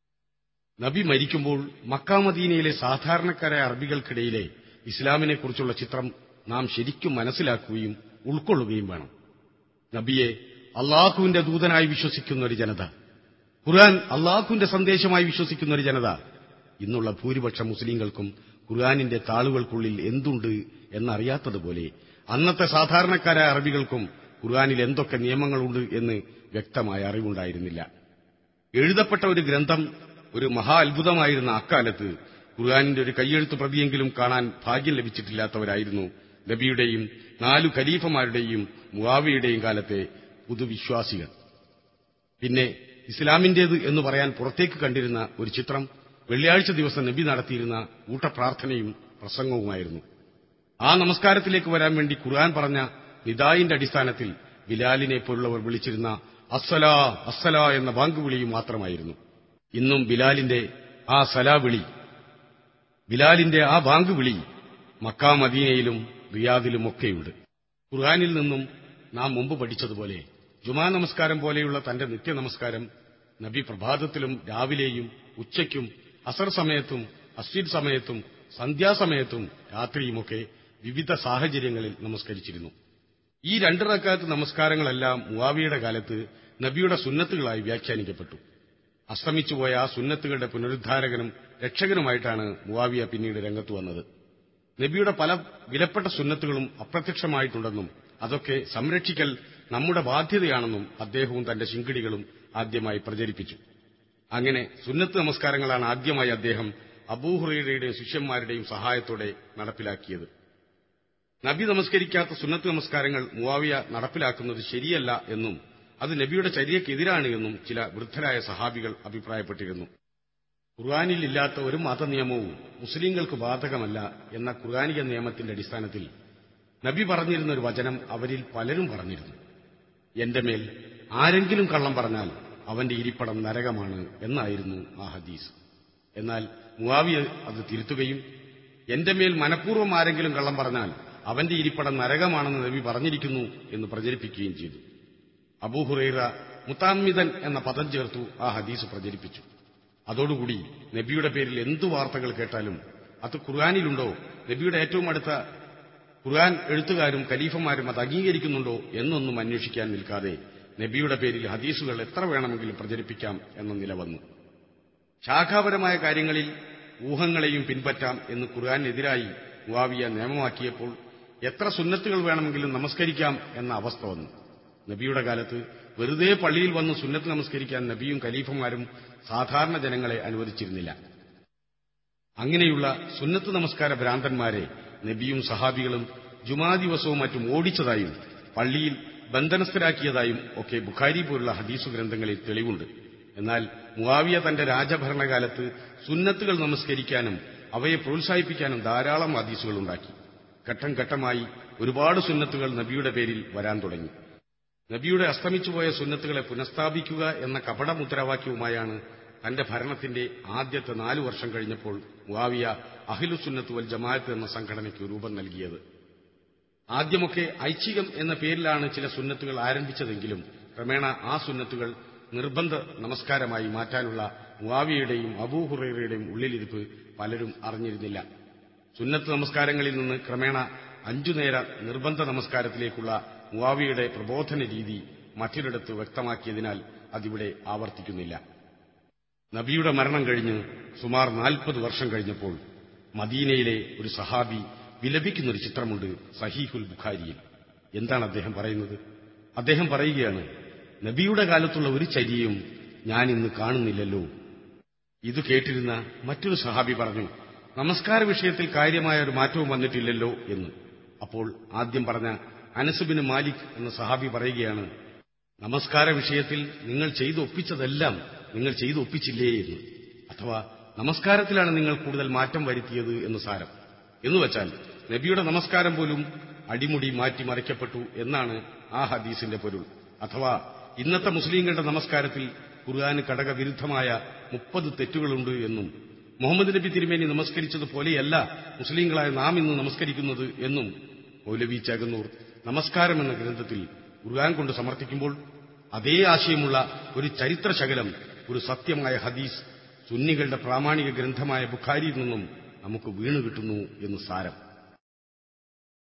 നബി മരിക്കുമ്പോൾ മക്കാമദീനയിലെ സാധാരണക്കാരായ അറബികൾക്കിടയിലെ ഇസ്ലാമിനെക്കുറിച്ചുള്ള ചിത്രം നാം ശരിക്കും മനസ്സിലാക്കുകയും ഉൾക്കൊള്ളുകയും വേണം നബിയെ അള്ളാഹുവിന്റെ ദൂതനായി വിശ്വസിക്കുന്ന ഒരു ജനത ഖുർആൻ അള്ളാഹുവിന്റെ സന്ദേശമായി വിശ്വസിക്കുന്ന ഒരു ജനത ഇന്നുള്ള ഭൂരിപക്ഷ മുസ്ലിങ്ങൾക്കും ഖുർആാനിന്റെ താളുകൾക്കുള്ളിൽ എന്തുണ്ട് എന്നറിയാത്തതുപോലെ അന്നത്തെ സാധാരണക്കാരായ അറബികൾക്കും ഖുർആാനിൽ എന്തൊക്കെ നിയമങ്ങളുണ്ട് എന്ന് വ്യക്തമായ അറിവുണ്ടായിരുന്നില്ല എഴുതപ്പെട്ട ഒരു ഗ്രന്ഥം ഒരു മഹാ അത്ഭുതമായിരുന്ന അക്കാലത്ത് ഖുർആാനിന്റെ ഒരു കയ്യെഴുത്ത് പ്രതിയെങ്കിലും കാണാൻ ഭാഗ്യം ലഭിച്ചിട്ടില്ലാത്തവരായിരുന്നു നബിയുടെയും നാലു ഖലീഫമാരുടെയും മുവാവിയുടെയും കാലത്തെ പുതുവിശ്വാസികൾ പിന്നെ ഇസ്ലാമിന്റേത് എന്ന് പറയാൻ പുറത്തേക്ക് കണ്ടിരുന്ന ഒരു ചിത്രം വെള്ളിയാഴ്ച ദിവസം നബി നടത്തിയിരുന്ന കൂട്ടപ്രാർത്ഥനയും പ്രസംഗവുമായിരുന്നു ആ നമസ്കാരത്തിലേക്ക് വരാൻ വേണ്ടി ഖുർആൻ പറഞ്ഞ നിദായിന്റെ അടിസ്ഥാനത്തിൽ ബിലാലിനെ പോലുള്ളവർ വിളിച്ചിരുന്ന അസ്സലാ അസ്സലാ എന്ന ബാങ്കുവിളിയും മാത്രമായിരുന്നു ഇന്നും ബിലാലിന്റെ ആ സലാവിളി ബിലാലിന്റെ ആ ബാങ്കുവിളി മക്കാ മദീനയിലും റിയാദിലുമൊക്കെയുണ്ട് ഖുർആാനിൽ നിന്നും നാം മുമ്പ് പഠിച്ചതുപോലെ ജുമാ നമസ്കാരം പോലെയുള്ള തന്റെ നിത്യനമസ്കാരം നബി പ്രഭാതത്തിലും രാവിലെയും ഉച്ചയ്ക്കും അസർ സമയത്തും അസ്വിദ് സമയത്തും സന്ധ്യാസമയത്തും രാത്രിയുമൊക്കെ വിവിധ സാഹചര്യങ്ങളിൽ നമസ്കരിച്ചിരുന്നു ഈ രണ്ട് റക്കാത്ത് നമസ്കാരങ്ങളെല്ലാം മുവാവിയുടെ കാലത്ത് നബിയുടെ സുന്നത്തുകളായി വ്യാഖ്യാനിക്കപ്പെട്ടു അസ്തമിച്ചുപോയ ആ സുന്നത്തുകളുടെ പുനരുദ്ധാരകനും രക്ഷകനുമായിട്ടാണ് മുവാവിയ പിന്നീട് രംഗത്ത് വന്നത് നബിയുടെ പല വിലപ്പെട്ട സുന്നത്തുകളും അപ്രത്യക്ഷമായിട്ടുണ്ടെന്നും അതൊക്കെ സംരക്ഷിക്കൽ നമ്മുടെ ബാധ്യതയാണെന്നും അദ്ദേഹവും തന്റെ ശിങ്കിടികളും ആദ്യമായി പ്രചരിപ്പിച്ചു അങ്ങനെ സുന്നത്ത് നമസ്കാരങ്ങളാണ് ആദ്യമായി അദ്ദേഹം അബൂഹുറയുടെയും ശിഷ്യന്മാരുടെയും സഹായത്തോടെ നടപ്പിലാക്കിയത് നബി നമസ്കരിക്കാത്ത സുന്നത്ത് നമസ്കാരങ്ങൾ മുവാവിയ നടപ്പിലാക്കുന്നത് ശരിയല്ല എന്നും അത് നബിയുടെ ചര്യക്കെതിരാണ് എന്നും ചില വൃദ്ധരായ സഹാബികൾ അഭിപ്രായപ്പെട്ടിരുന്നു ഖുർആാനിൽ ഇല്ലാത്ത ഒരു മതനിയമവും മുസ്ലിങ്ങൾക്ക് ബാധകമല്ല എന്ന ഖുർആാനിക നിയമത്തിന്റെ അടിസ്ഥാനത്തിൽ നബി പറഞ്ഞിരുന്ന ഒരു വചനം അവരിൽ പലരും പറഞ്ഞിരുന്നു എന്റെ മേൽ ആരെങ്കിലും കള്ളം പറഞ്ഞാൽ അവന്റെ ഇരിപ്പടം നരകമാണ് എന്നായിരുന്നു ആ ഹദീസ് എന്നാൽ മുവാവിയ അത് തിരുത്തുകയും എന്റെ മേൽ മനഃപൂർവ്വം ആരെങ്കിലും കള്ളം പറഞ്ഞാൽ അവന്റെ ഇരിപ്പടം നരകമാണെന്ന് നബി പറഞ്ഞിരിക്കുന്നു എന്ന് പ്രചരിപ്പിക്കുകയും ചെയ്തു അബൂഹുറൈറ മുത്താമിതൻ എന്ന പദം ചേർത്തു ആ ഹദീസ് പ്രചരിപ്പിച്ചു അതോടുകൂടി നബിയുടെ പേരിൽ എന്തു വാർത്തകൾ കേട്ടാലും അത് ഖുർആാനിലുണ്ടോ നബിയുടെ ഏറ്റവും അടുത്ത ഖുർആൻ എഴുത്തുകാരും ഖലീഫമാരും അത് അംഗീകരിക്കുന്നുണ്ടോ എന്നൊന്നും അന്വേഷിക്കാൻ നിൽക്കാതെ നബിയുടെ പേരിൽ ഹദീസുകൾ എത്ര വേണമെങ്കിലും പ്രചരിപ്പിക്കാം എന്ന നില വന്നു ശാഖാപരമായ കാര്യങ്ങളിൽ ഊഹങ്ങളെയും പിൻപറ്റാം എന്ന് ഖുർആാനെതിരായി മുവാവിയ നിയമമാക്കിയപ്പോൾ എത്ര സുന്നത്തുകൾ വേണമെങ്കിലും നമസ്കരിക്കാം എന്ന അവസ്ഥ വന്നു നബിയുടെ കാലത്ത് വെറുതെ പള്ളിയിൽ വന്ന് സുന്നത്ത് നമസ്കരിക്കാൻ നബിയും ഖലീഫമാരും സാധാരണ ജനങ്ങളെ അനുവദിച്ചിരുന്നില്ല അങ്ങനെയുള്ള സുന്നത്ത് നമസ്കാര ഭ്രാന്തന്മാരെ നബിയും സഹാബികളും ജുമാ ദിവസവും മറ്റും ഓടിച്ചതായും പള്ളിയിൽ ബന്ധനസ്ഥരാക്കിയതായും ഒക്കെ ബുഖാരി പോലുള്ള ഹദീസു ഗ്രന്ഥങ്ങളിൽ തെളിവുണ്ട് എന്നാൽ മുവാവിയ തന്റെ രാജഭരണകാലത്ത് സുന്നത്തുകൾ നമസ്കരിക്കാനും അവയെ പ്രോത്സാഹിപ്പിക്കാനും ധാരാളം ഹദീസുകൾ ഉണ്ടാക്കി ഘട്ടം ഘട്ടമായി ഒരുപാട് സുന്നത്തുകൾ നബിയുടെ പേരിൽ വരാൻ തുടങ്ങി നബിയുടെ അസ്തമിച്ചുപോയ സുന്നത്തുകളെ പുനഃസ്ഥാപിക്കുക എന്ന കപട മുദ്രാവാക്യവുമായാണ് തന്റെ ഭരണത്തിന്റെ ആദ്യത്തെ നാലു വർഷം കഴിഞ്ഞപ്പോൾ മുവാവിയ അഹിലുസുന്നത്ത് വൽ ജമാഅത്ത് എന്ന സംഘടനയ്ക്ക് രൂപം നൽകിയത് ആദ്യമൊക്കെ ഐച്ഛികം എന്ന പേരിലാണ് ചില സുന്നത്തുകൾ ആരംഭിച്ചതെങ്കിലും ക്രമേണ ആ സുന്നത്തുകൾ നിർബന്ധ നമസ്കാരമായി മാറ്റാനുള്ള മുവാവിയുടെയും അബൂഹുറയുടെയും ഉള്ളിലിരിപ്പ് പലരും അറിഞ്ഞിരുന്നില്ല സുന്നത്ത് നമസ്കാരങ്ങളിൽ നിന്ന് ക്രമേണ അഞ്ചു നേര നിർബന്ധ നമസ്കാരത്തിലേക്കുള്ള മുവാവിയുടെ പ്രബോധന രീതി മറ്റൊരിടത്ത് വ്യക്തമാക്കിയതിനാൽ അതിവിടെ ആവർത്തിക്കുന്നില്ല നബിയുടെ മരണം കഴിഞ്ഞ് സുമാർ നാൽപ്പത് വർഷം കഴിഞ്ഞപ്പോൾ മദീനയിലെ ഒരു സഹാബി വിലപിക്കുന്നൊരു ചിത്രമുണ്ട് സഹീഹുൽ ബുഖാരിയിൽ എന്താണ് അദ്ദേഹം പറയുന്നത് അദ്ദേഹം പറയുകയാണ് നബിയുടെ കാലത്തുള്ള ഒരു ചര്യയും ഞാൻ ഇന്ന് കാണുന്നില്ലല്ലോ ഇത് കേട്ടിരുന്ന മറ്റൊരു സഹാബി പറഞ്ഞു നമസ്കാര വിഷയത്തിൽ കാര്യമായ ഒരു മാറ്റവും വന്നിട്ടില്ലല്ലോ എന്ന് അപ്പോൾ ആദ്യം പറഞ്ഞ അനസുബിന് മാലിക് എന്ന സഹാബി പറയുകയാണ് നമസ്കാര വിഷയത്തിൽ നിങ്ങൾ ചെയ്തൊപ്പിച്ചതെല്ലാം നിങ്ങൾ ചെയ്തൊപ്പിച്ചില്ലേ എന്ന് അഥവാ നമസ്കാരത്തിലാണ് നിങ്ങൾ കൂടുതൽ മാറ്റം വരുത്തിയത് എന്ന് സാരം എന്നുവച്ചാൽ നബിയുടെ നമസ്കാരം പോലും അടിമുടി മാറ്റിമറിക്കപ്പെട്ടു എന്നാണ് ആ ഹദീസിന്റെ പൊരുൾ അഥവാ ഇന്നത്തെ മുസ്ലിങ്ങളുടെ നമസ്കാരത്തിൽ ഖുർആാന് ഘടകവിരുദ്ധമായ മുപ്പത് തെറ്റുകളുണ്ട് എന്നും മുഹമ്മദ് നബി തിരുമേനി നമസ്കരിച്ചതുപോലെയല്ല മുസ്ലിങ്ങളായ നാം ഇന്ന് നമസ്കരിക്കുന്നത് എന്നും മൗലവി ചാകന്നൂർ നമസ്കാരം എന്ന ഗ്രന്ഥത്തിൽ ഖുർആൻ കൊണ്ട് സമർത്ഥിക്കുമ്പോൾ അതേ ആശയമുള്ള ഒരു ചരിത്രശകലം ഒരു സത്യമായ ഹദീസ് സുന്നികളുടെ പ്രാമാണിക ഗ്രന്ഥമായ ബുഖാരിയിൽ നിന്നും നമുക്ക് വീണു കിട്ടുന്നു എന്ന് സാരം